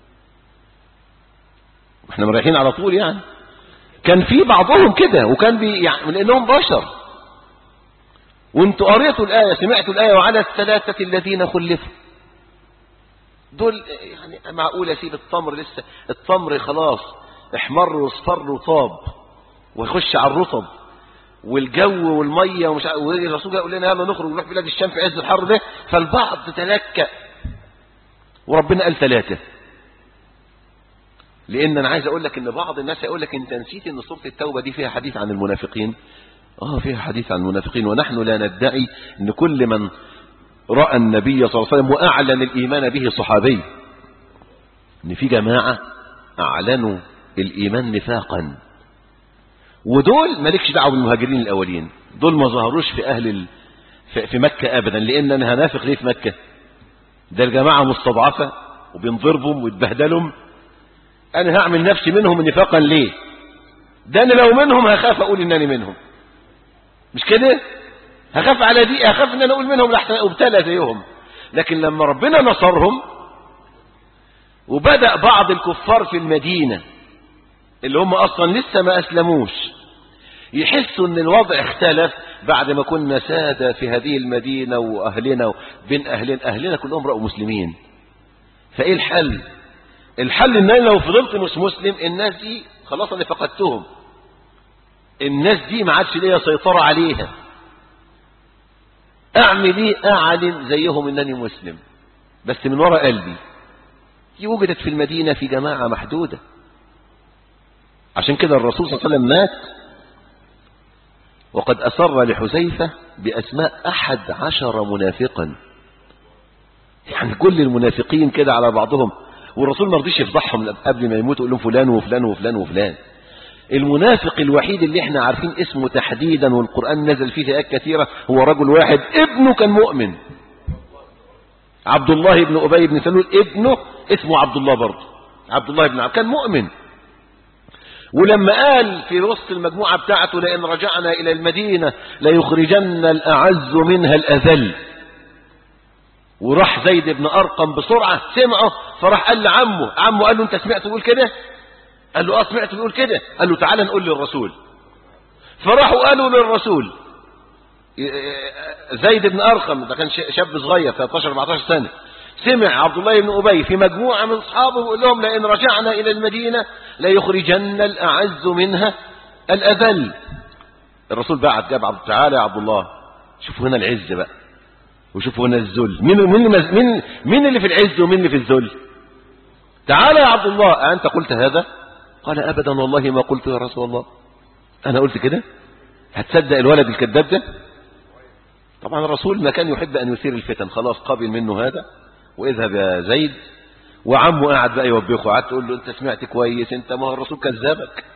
احنا مريحين على طول يعني كان في بعضهم كده وكان بي يعني لأنهم بشر وانتوا قريتوا الآية سمعتوا الآية وعلى الثلاثة الذين خلفوا دول يعني معقول اسيب التمر لسه التمر خلاص احمر واصفر وطاب ويخش على الرطب والجو والميه ومش عارف والرسول يقول لنا يلا نخرج نروح بلاد الشام في عز الحر ده فالبعض تلكأ وربنا قال ثلاثه لان انا عايز اقول لك ان بعض الناس يقول لك انت نسيت ان سوره التوبه دي فيها حديث عن المنافقين اه فيها حديث عن المنافقين ونحن لا ندعي ان كل من راى النبي صلى الله عليه وسلم واعلن الايمان به صحابي ان في جماعه اعلنوا الايمان نفاقا ودول مالكش دعوه بالمهاجرين الاولين دول ما ظهروش في اهل ال... في مكه ابدا لان انا هنافق ليه في مكه ده الجماعه مستضعفه وبنضربهم ويتبهدلهم انا هعمل نفسي منهم نفاقا ليه ده انا لو منهم هخاف اقول انني منهم مش كده هخاف على دي هخاف ان انا اقول منهم لحسن ابتلى زيهم لكن لما ربنا نصرهم وبدأ بعض الكفار في المدينة اللي هم اصلا لسه ما اسلموش يحسوا ان الوضع اختلف بعد ما كنا سادة في هذه المدينة واهلنا بين اهلنا اهلنا كلهم رأوا مسلمين فايه الحل الحل ان انا لو فضلت مش مسلم الناس دي خلاص انا فقدتهم الناس دي ما عادش ليا سيطرة عليها اعمل ايه اعلن زيهم انني مسلم بس من وراء قلبي دي وجدت في المدينة في جماعة محدودة عشان كده الرسول صلى الله عليه وسلم مات وقد أسر لحذيفة بأسماء أحد عشر منافقا يعني كل المنافقين كده على بعضهم والرسول ما رضيش يفضحهم قبل ما يموتوا يقول لهم فلان وفلان وفلان وفلان المنافق الوحيد اللي احنا عارفين اسمه تحديدا والقرآن نزل فيه آيات كثيرة هو رجل واحد ابنه كان مؤمن عبد الله بن أبي بن سلول ابنه اسمه عبد الله برضه عبد الله بن عبد كان مؤمن ولما قال في وسط المجموعة بتاعته لئن رجعنا إلى المدينة ليخرجن الأعز منها الأذل وراح زيد بن أرقم بسرعة سمعه فراح قال لعمه عمه قال له أنت سمعت تقول كده قال له اه سمعت بيقول كده قال له تعالى نقول للرسول فراحوا قالوا للرسول زيد بن أرقم ده كان شاب صغير 13 14 سنة سمع عبد الله بن أبي في مجموعة من أصحابه يقول لهم لئن رجعنا إلى المدينة ليخرجن الأعز منها الأذل الرسول بعت جاب عبد تعالى يا عبد الله شوفوا هنا العز بقى وشوفوا هنا الذل مين مين مين مين اللي في العز ومين اللي في الذل تعالى يا عبد الله أنت قلت هذا قال أبدا والله ما قلت يا رسول الله أنا قلت كده هتصدق الولد الكذاب ده طبعا الرسول ما كان يحب أن يثير الفتن خلاص قابل منه هذا واذهب يا زيد وعمه قاعد بقى يوبخه قعدت تقول له انت سمعت كويس انت ما هو الرسول كذابك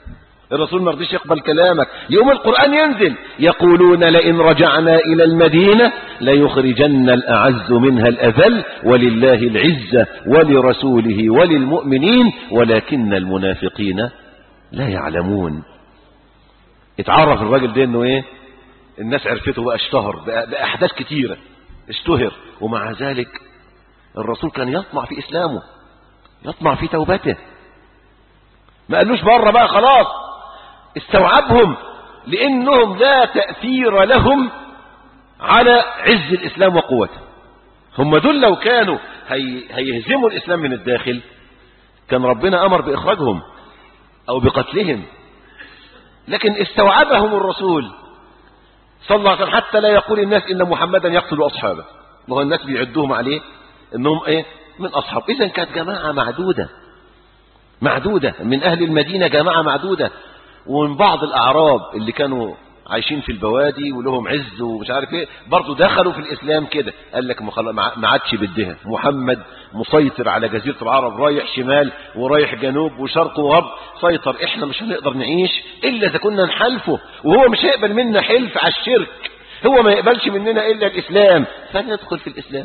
الرسول ما رضيش يقبل كلامك يوم القرآن ينزل يقولون لئن رجعنا إلى المدينة ليخرجن الأعز منها الأذل ولله العزة ولرسوله وللمؤمنين ولكن المنافقين لا يعلمون اتعرف الراجل ده انه ايه الناس عرفته بقى اشتهر بقى بأحداث كتيرة اشتهر ومع ذلك الرسول كان يطمع في إسلامه يطمع في توبته ما قالوش بره بقى خلاص استوعبهم لأنهم لا تأثير لهم على عز الإسلام وقوته هم دول لو كانوا هي هيهزموا الإسلام من الداخل كان ربنا أمر بإخراجهم أو بقتلهم لكن استوعبهم الرسول صلى الله عليه وسلم حتى لا يقول الناس إن محمدا يقتل أصحابه وهو الناس بيعدوهم عليه إنهم إيه من أصحاب إذا كانت جماعة معدودة معدودة من أهل المدينة جماعة معدودة ومن بعض الأعراب اللي كانوا عايشين في البوادي ولهم عز ومش عارف ايه برضه دخلوا في الاسلام كده قال لك ما عادش بدها محمد مسيطر على جزيره العرب رايح شمال ورايح جنوب وشرق وغرب سيطر احنا مش هنقدر نعيش الا اذا كنا نحالفه وهو مش هيقبل منا حلف على الشرك هو ما يقبلش مننا الا الاسلام فندخل في الاسلام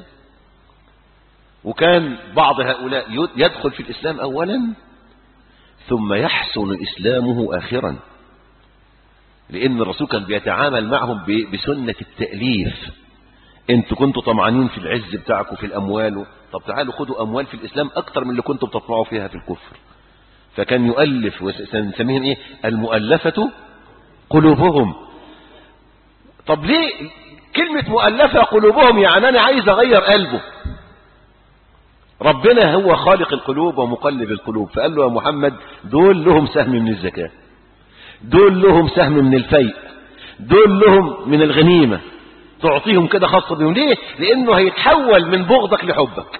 وكان بعض هؤلاء يدخل في الاسلام اولا ثم يحسن اسلامه اخرا لأن الرسول كان بيتعامل معهم بسنة التأليف انتوا كنتوا طمعانين في العز بتاعكم في الأموال طب تعالوا خدوا أموال في الإسلام أكتر من اللي كنتوا بتطمعوا فيها في الكفر فكان يؤلف وسنسميهم إيه المؤلفة قلوبهم طب ليه كلمة مؤلفة قلوبهم يعني أنا عايز أغير قلبه ربنا هو خالق القلوب ومقلب القلوب فقال له يا محمد دول لهم سهم من الزكاه دول لهم سهم من الفيء دول لهم من الغنيمة تعطيهم كده خاصة بهم ليه لانه هيتحول من بغضك لحبك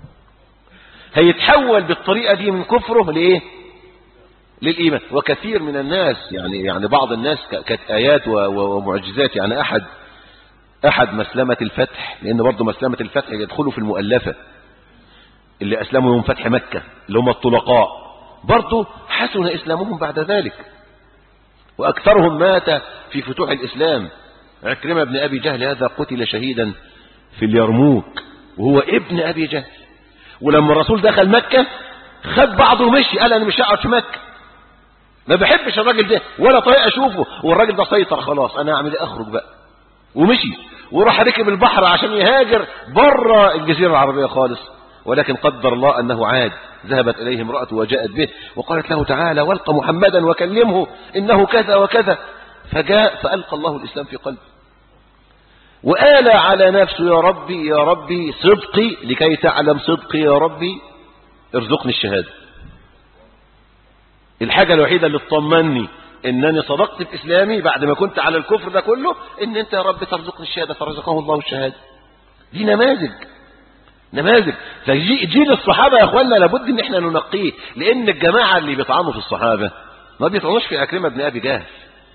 هيتحول بالطريقة دي من كفره لايه للإيمان وكثير من الناس يعني يعني بعض الناس كانت آيات ومعجزات يعني أحد أحد مسلمة الفتح لأن برضه مسلمة الفتح يدخلوا في المؤلفة اللي أسلموا يوم فتح مكة اللي هم الطلقاء برضه حسن إسلامهم بعد ذلك وأكثرهم مات في فتوح الإسلام عكرمة بن أبي جهل هذا قتل شهيدا في اليرموك وهو ابن أبي جهل ولما الرسول دخل مكة خد بعضه ومشي قال أنا مش هقعد في مكة ما بحبش الراجل ده ولا طريق أشوفه والراجل ده سيطر خلاص أنا أعمل إيه أخرج بقى ومشي وراح ركب البحر عشان يهاجر بره الجزيرة العربية خالص ولكن قدر الله أنه عاد ذهبت إليه امرأته وجاءت به وقالت له تعالى والق محمدا وكلمه إنه كذا وكذا فجاء فألقى الله الإسلام في قلبه وآل على نفسه يا ربي يا ربي صدقي لكي تعلم صدقي يا ربي ارزقني الشهادة الحاجة الوحيدة اللي تطمني انني صدقت في اسلامي بعد ما كنت على الكفر ده كله ان انت يا رب ترزقني الشهادة فرزقه الله الشهادة دي نماذج نماذج فجيل الصحابة يا اخوانا لابد ان احنا ننقيه لان الجماعة اللي بيطعنوا في الصحابة ما بيطعنوش في اكرمة بن ابي جهل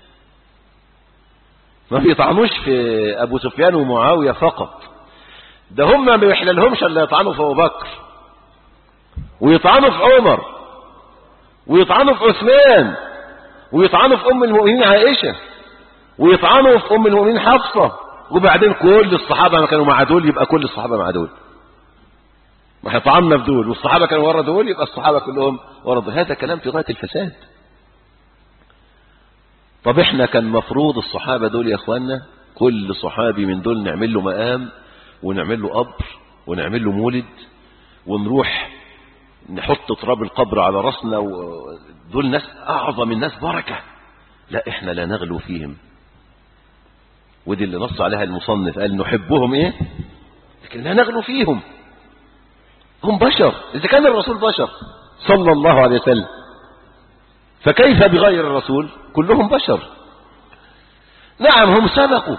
ما بيطعنوش في ابو سفيان ومعاوية فقط ده هم ما بيحللهمش الا يطعنوا في ابو بكر ويطعنوا في عمر ويطعنوا في عثمان ويطعنوا في ام المؤمنين عائشة ويطعنوا في ام المؤمنين حفصة وبعدين كل الصحابة ما كانوا مع دول يبقى كل الصحابة مع دول ما هيطعمنا في دول والصحابة كانوا ورا دول يبقى الصحابة كلهم ورا دول هذا كلام في غاية الفساد طب احنا كان مفروض الصحابة دول يا اخوانا كل صحابي من دول نعمل له مقام ونعمل له قبر ونعمل له مولد ونروح نحط تراب القبر على راسنا ودول ناس اعظم الناس بركة لا احنا لا نغلو فيهم ودي اللي نص عليها المصنف قال نحبهم ايه لكن لا نغلو فيهم هم بشر إذا كان الرسول بشر صلى الله عليه وسلم فكيف بغير الرسول كلهم بشر نعم هم سبقوا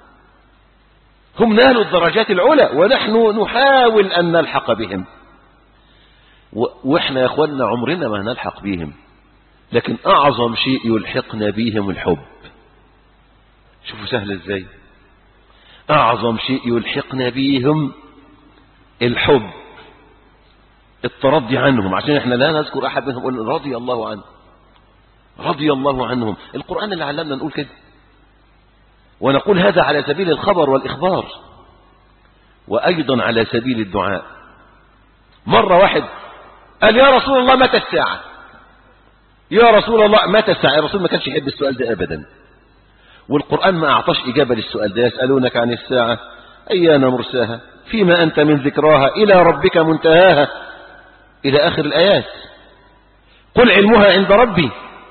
هم نالوا الدرجات العلى ونحن نحاول أن نلحق بهم وإحنا يا أخوانا عمرنا ما نلحق بهم لكن أعظم شيء يلحقنا بهم الحب شوفوا سهل ازاي أعظم شيء يلحقنا بهم الحب الترضي عنهم عشان احنا لا نذكر احد منهم قلنا رضي الله عنه رضي الله عنهم القرآن اللي علمنا نقول كده ونقول هذا على سبيل الخبر والإخبار وأيضا على سبيل الدعاء مرة واحد قال يا رسول الله متى الساعة يا رسول الله متى الساعة الرسول ما كانش يحب السؤال ده أبدا والقرآن ما أعطاش إجابة للسؤال ده يسألونك عن الساعة أيان مرساها فيما أنت من ذكراها إلى ربك منتهاها إلى آخر الآيات قل علمها عند ربي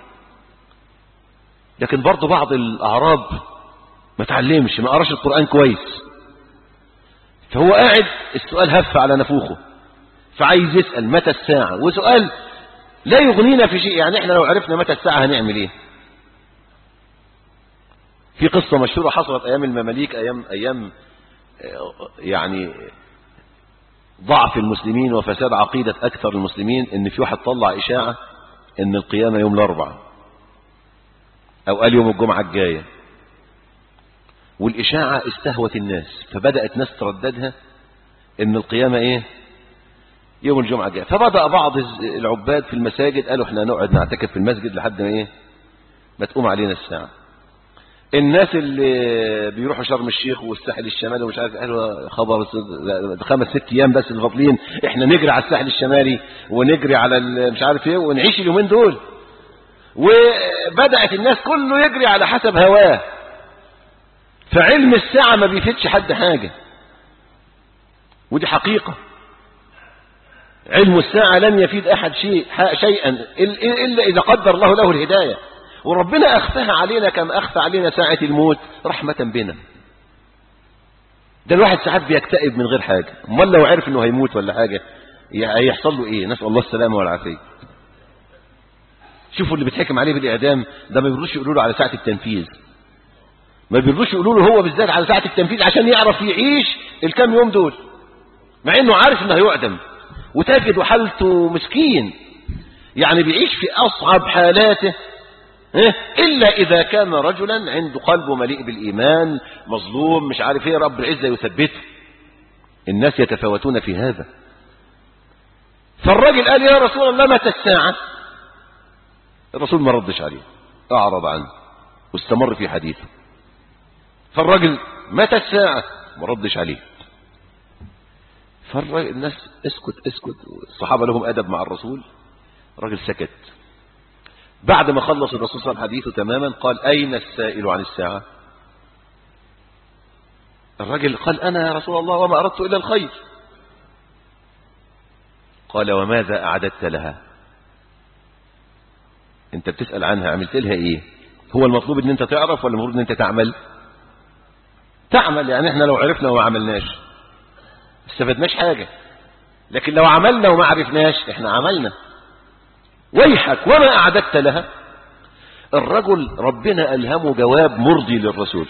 لكن برضو بعض الأعراب ما تعلمش ما قراش القرآن كويس فهو قاعد السؤال هف على نفوخه فعايز يسأل متى الساعة وسؤال لا يغنينا في شيء يعني احنا لو عرفنا متى الساعة هنعمل ايه في قصة مشهورة حصلت ايام المماليك ايام ايام يعني ضعف المسلمين وفساد عقيدة اكثر المسلمين ان في واحد طلع اشاعة ان القيامة يوم الاربعاء او قال يوم الجمعة الجاية والاشاعة استهوت الناس فبدأت ناس ترددها ان القيامة ايه يوم الجمعة الجاية فبدأ بعض العباد في المساجد قالوا احنا نقعد نعتكف في المسجد لحد ما ايه ما تقوم علينا الساعة الناس اللي بيروحوا شرم الشيخ والساحل الشمالي ومش عارف قالوا خبر خمس ست ايام بس الفاضلين احنا نجري على الساحل الشمالي ونجري على مش عارف ايه ونعيش اليومين دول وبدأت الناس كله يجري على حسب هواه فعلم الساعة ما بيفيدش حد حاجة ودي حقيقة علم الساعة لن يفيد أحد شيء شيئا إلا إذا قدر الله له الهداية وربنا أخفاها علينا كما أخفى علينا ساعة الموت رحمة بنا ده الواحد ساعات بيكتئب من غير حاجة امال لو عرف انه هيموت ولا حاجة هيحصل له ايه نسأل الله السلامة والعافية شوفوا اللي بيتحكم عليه بالإعدام ده ما بيرضوش يقولوا له على ساعة التنفيذ ما بيرضوش يقولوا له هو بالذات على ساعة التنفيذ عشان يعرف يعيش الكام يوم دول مع انه عارف انه هيعدم وتجد حالته مسكين يعني بيعيش في أصعب حالاته إلا إذا كان رجلا عنده قلبه مليء بالإيمان مظلوم مش عارف ايه رب العزة يثبته الناس يتفاوتون في هذا فالراجل قال يا رسول الله متى الساعة الرسول ما ردش عليه أعرض عنه واستمر في حديثه فالراجل متى الساعة ما ردش عليه فالناس اسكت اسكت الصحابة لهم أدب مع الرسول الراجل سكت بعد ما خلص الرسول صلى الله عليه وسلم حديثه تماما قال أين السائل عن الساعة الرجل قال أنا يا رسول الله وما أردت إلا الخير قال وماذا أعددت لها انت بتسأل عنها عملت لها ايه هو المطلوب ان انت تعرف ولا المفروض ان انت تعمل تعمل يعني احنا لو عرفنا وما عملناش استفدناش حاجة لكن لو عملنا وما عرفناش احنا عملنا ويحك وما أعددت لها الرجل ربنا ألهمه جواب مرضي للرسول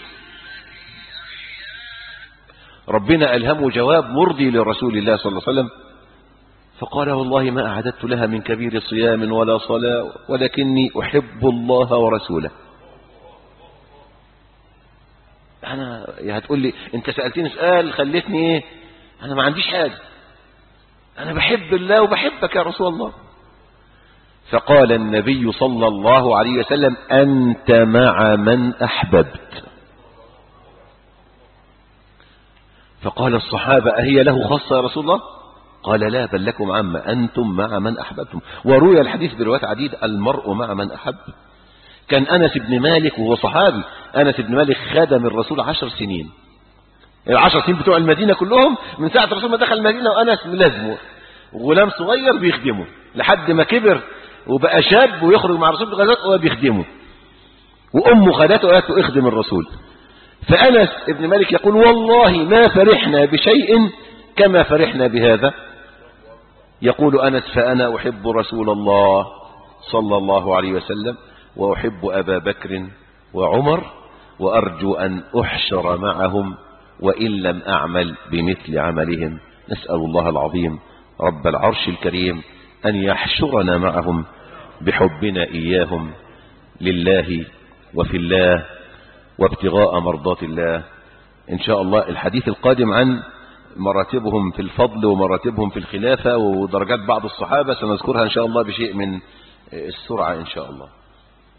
ربنا ألهمه جواب مرضي لرسول الله صلى الله عليه وسلم فقال والله ما أعددت لها من كبير صيام ولا صلاة ولكني أحب الله ورسوله أنا هتقول لي أنت سألتني سؤال خلتني إيه أنا ما عنديش حاجة أنا بحب الله وبحبك يا رسول الله فقال النبي صلى الله عليه وسلم أنت مع من أحببت فقال الصحابة أهي له خاصة يا رسول الله قال لا بل لكم عامة أنتم مع من أحببتم وروي الحديث بروايات عديد المرء مع من أحب كان أنس بن مالك وهو صحابي أنس بن مالك خدم الرسول عشر سنين العشر سنين بتوع المدينة كلهم من ساعة الرسول ما دخل المدينة وأنس ملازمه غلام صغير بيخدمه لحد ما كبر وبقى شاب ويخرج مع الرسول بغزات وهو بيخدمه وأمه خدته وقالت له اخدم الرسول فأنس ابن مالك يقول والله ما فرحنا بشيء كما فرحنا بهذا يقول أنس فأنا أحب رسول الله صلى الله عليه وسلم وأحب أبا بكر وعمر وأرجو أن أحشر معهم وإن لم أعمل بمثل عملهم نسأل الله العظيم رب العرش الكريم أن يحشرنا معهم بحبنا إياهم لله وفي الله وابتغاء مرضات الله إن شاء الله الحديث القادم عن مراتبهم في الفضل ومراتبهم في الخلافة ودرجات بعض الصحابة سنذكرها إن شاء الله بشيء من السرعة إن شاء الله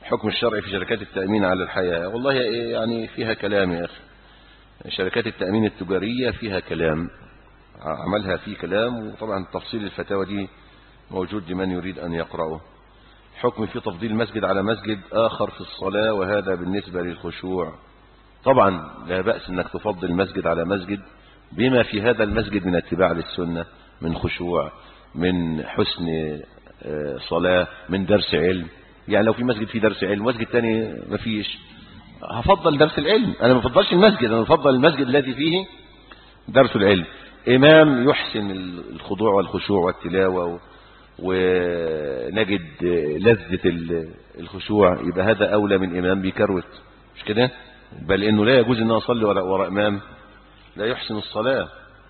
الحكم الشرعي في شركات التأمين على الحياة والله يعني فيها كلام يا أخي شركات التأمين التجارية فيها كلام عملها فيه كلام وطبعا تفصيل الفتاوى دي موجود لمن يريد أن يقرأه حكم في تفضيل مسجد على مسجد آخر في الصلاة وهذا بالنسبة للخشوع طبعا لا بأس أنك تفضل مسجد على مسجد بما في هذا المسجد من اتباع للسنة من خشوع من حسن صلاة من درس علم يعني لو في مسجد فيه درس علم مسجد تاني ما فيش هفضل درس العلم أنا ما بفضلش المسجد أنا بفضل المسجد الذي فيه درس العلم إمام يحسن الخضوع والخشوع والتلاوة ونجد لذة الخشوع يبقى هذا أولى من إمام بيكروت مش كده بل إنه لا يجوز أن أصلي وراء, وراء إمام لا يحسن الصلاة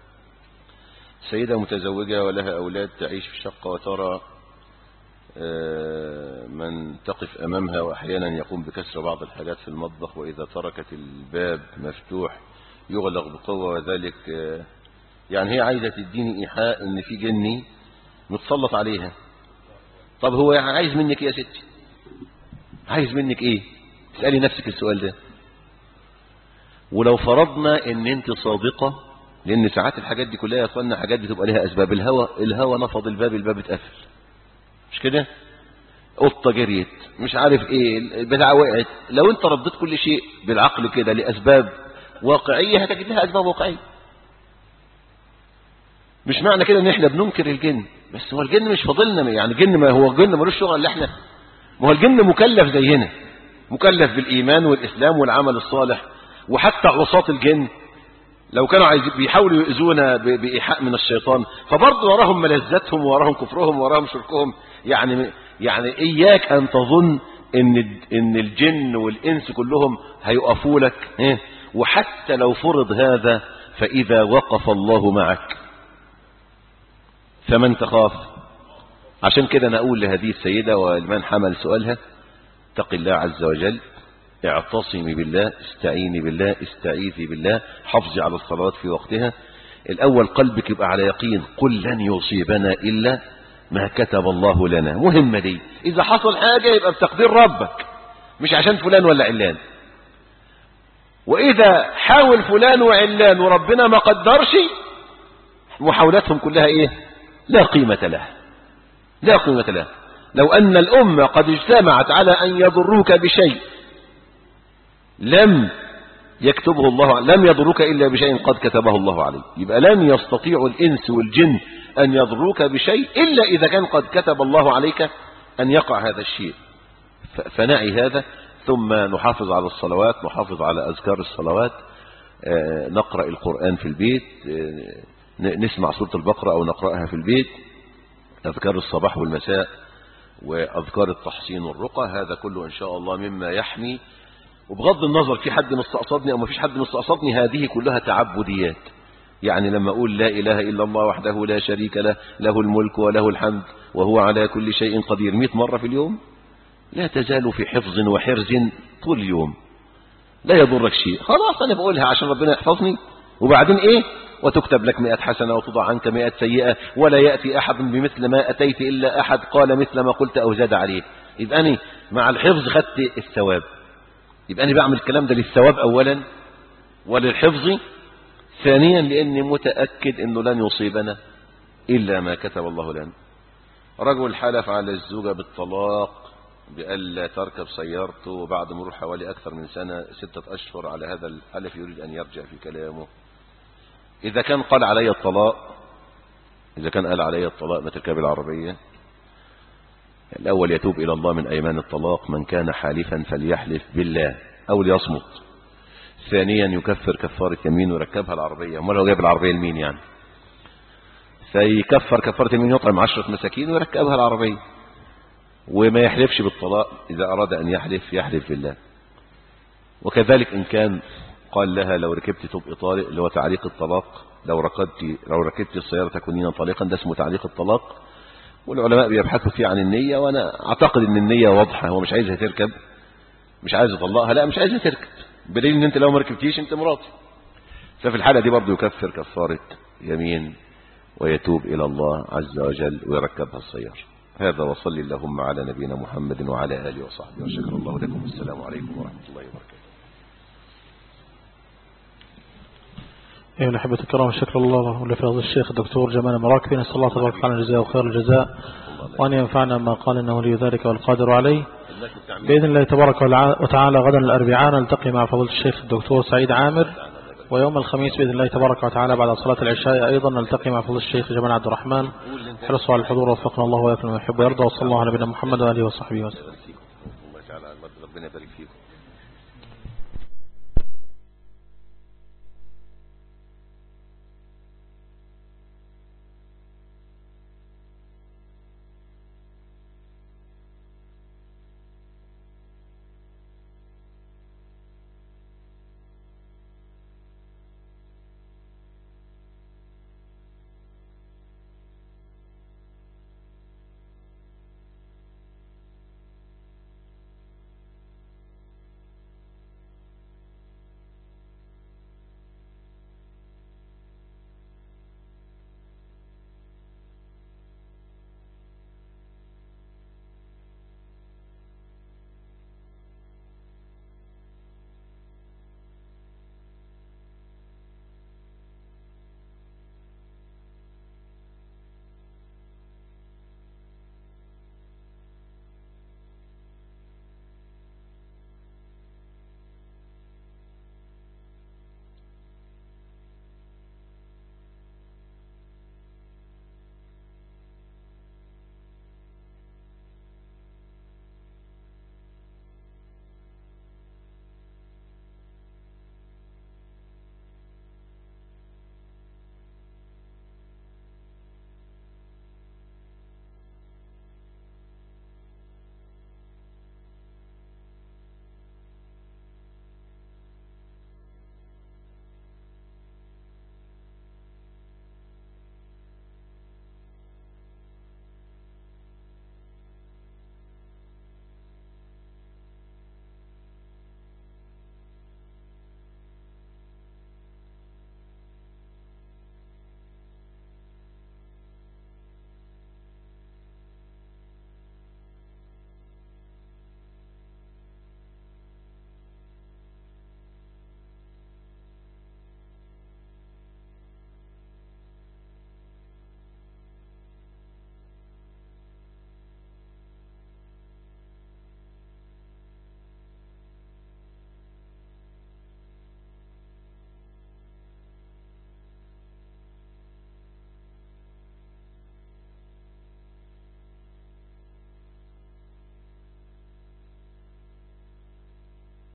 سيدة متزوجة ولها أولاد تعيش في شقة وترى من تقف أمامها وأحيانا يقوم بكسر بعض الحاجات في المطبخ وإذا تركت الباب مفتوح يغلق بقوة وذلك يعني هي عايزة تديني إيحاء إن في جني متسلط عليها طب هو عايز منك يا ستي عايز منك ايه اسألي نفسك السؤال ده ولو فرضنا ان انت صادقة لان ساعات الحاجات دي كلها يا اخوانا حاجات بتبقى لها اسباب الهوى الهوى نفض الباب الباب اتقفل مش كده قطة جريت مش عارف ايه البتاعة وقعت لو انت رديت كل شيء بالعقل كده لاسباب واقعية هتجد لها اسباب واقعية مش معنى كده ان احنا بننكر الجن بس هو الجن مش فاضلنا يعني الجن ما هو الجن ملوش شغل اللي احنا ما هو الجن مكلف زينا مكلف بالايمان والاسلام والعمل الصالح وحتى عصاة الجن لو كانوا عايز بيحاولوا يؤذونا بايحاء من الشيطان فبرضه وراهم ملذاتهم وراهم كفرهم وراهم شركهم يعني يعني اياك ان تظن ان ان الجن والانس كلهم هيقفوا لك إيه؟ وحتى لو فرض هذا فاذا وقف الله معك فمن تخاف عشان كده أنا أقول لهذه السيدة ولمن حمل سؤالها اتق الله عز وجل اعتصمي بالله استعيني بالله استعيذي بالله حافظي على الصلوات في وقتها الأول قلبك يبقى على يقين قل لن يصيبنا إلا ما كتب الله لنا مهمة دي إذا حصل حاجة يبقى بتقدير ربك مش عشان فلان ولا علان وإذا حاول فلان وعلان وربنا ما قدرش محاولاتهم كلها إيه لا قيمة له لا قيمة له لو أن الأمة قد اجتمعت على أن يضروك بشيء لم يكتبه الله لم يضروك إلا بشيء قد كتبه الله عليه يبقى لن يستطيع الإنس والجن أن يضروك بشيء إلا إذا كان قد كتب الله عليك أن يقع هذا الشيء فنعي هذا ثم نحافظ على الصلوات نحافظ على أذكار الصلوات نقرأ القرآن في البيت نسمع سورة البقرة أو نقرأها في البيت أذكار الصباح والمساء وأذكار التحصين والرقى هذا كله إن شاء الله مما يحمي وبغض النظر في حد مستقصدني أو ما فيش حد مستقصدني هذه كلها تعبديات يعني لما أقول لا إله إلا الله وحده لا شريك له له الملك وله الحمد وهو على كل شيء قدير مئة مرة في اليوم لا تزال في حفظ وحرز طول اليوم لا يضرك شيء خلاص أنا بقولها عشان ربنا يحفظني وبعدين إيه وتكتب لك مئة حسنة وتضع عنك مئة سيئة ولا يأتي أحد بمثل ما أتيت إلا أحد قال مثل ما قلت أو زاد عليه يبقى أنا مع الحفظ خدت الثواب يبقى أنا بعمل الكلام ده للثواب أولا وللحفظ ثانيا لأني متأكد أنه لن يصيبنا إلا ما كتب الله لنا رجل حلف على الزوجة بالطلاق بألا تركب سيارته وبعد مرور حوالي أكثر من سنة ستة أشهر على هذا الحلف يريد أن يرجع في كلامه إذا كان قال علي الطلاق إذا كان قال علي الطلاق ما تركب العربية الأول يتوب إلى الله من أيمان الطلاق من كان حالفا فليحلف بالله أو ليصمت ثانيا يكفر كفارة يمين ويركبها العربية امال لو جايب العربية لمين يعني فيكفر كفارة يمين يطعم عشرة مساكين ويركبها العربية وما يحلفش بالطلاق إذا أراد أن يحلف يحلف بالله وكذلك إن كان قال لها لو ركبت تبقي طالق اللي هو تعليق الطلاق لو ركبت لو ركبت السيارة تكونين طليقا ده اسمه تعليق الطلاق والعلماء بيبحثوا فيه عن النية وأنا أعتقد أن النية واضحة هو مش عايزها تركب مش عايز يطلقها لا مش عايزها تركب بدليل ان انت لو ما ركبتيش انت مراتي ففي الحالة دي برضه يكفر كفارة يمين ويتوب إلى الله عز وجل ويركبها السيارة هذا وصل اللهم على نبينا محمد وعلى آله وصحبه وشكر الله لكم السلام عليكم ورحمة الله وبركاته أيها الأحبة الكرام شكر الله لفضل الشيخ الدكتور جمال مراكبي نسأل الله تبارك وتعالى الجزاء وخير الجزاء وأن ينفعنا ما قال إنه ولي ذلك والقادر عليه بإذن الله تبارك وتعالى غدا الأربعاء نلتقي مع فضل الشيخ الدكتور سعيد عامر ويوم الخميس بإذن الله تبارك وتعالى بعد صلاة العشاء أيضا نلتقي مع فضل الشيخ جمال عبد الرحمن حرصوا على الحضور وفقنا الله ويكرم ويحب ويرضى وصلى الله على نبينا محمد وآله وصحبه وسلم الله تعالى ربنا يبارك فيكم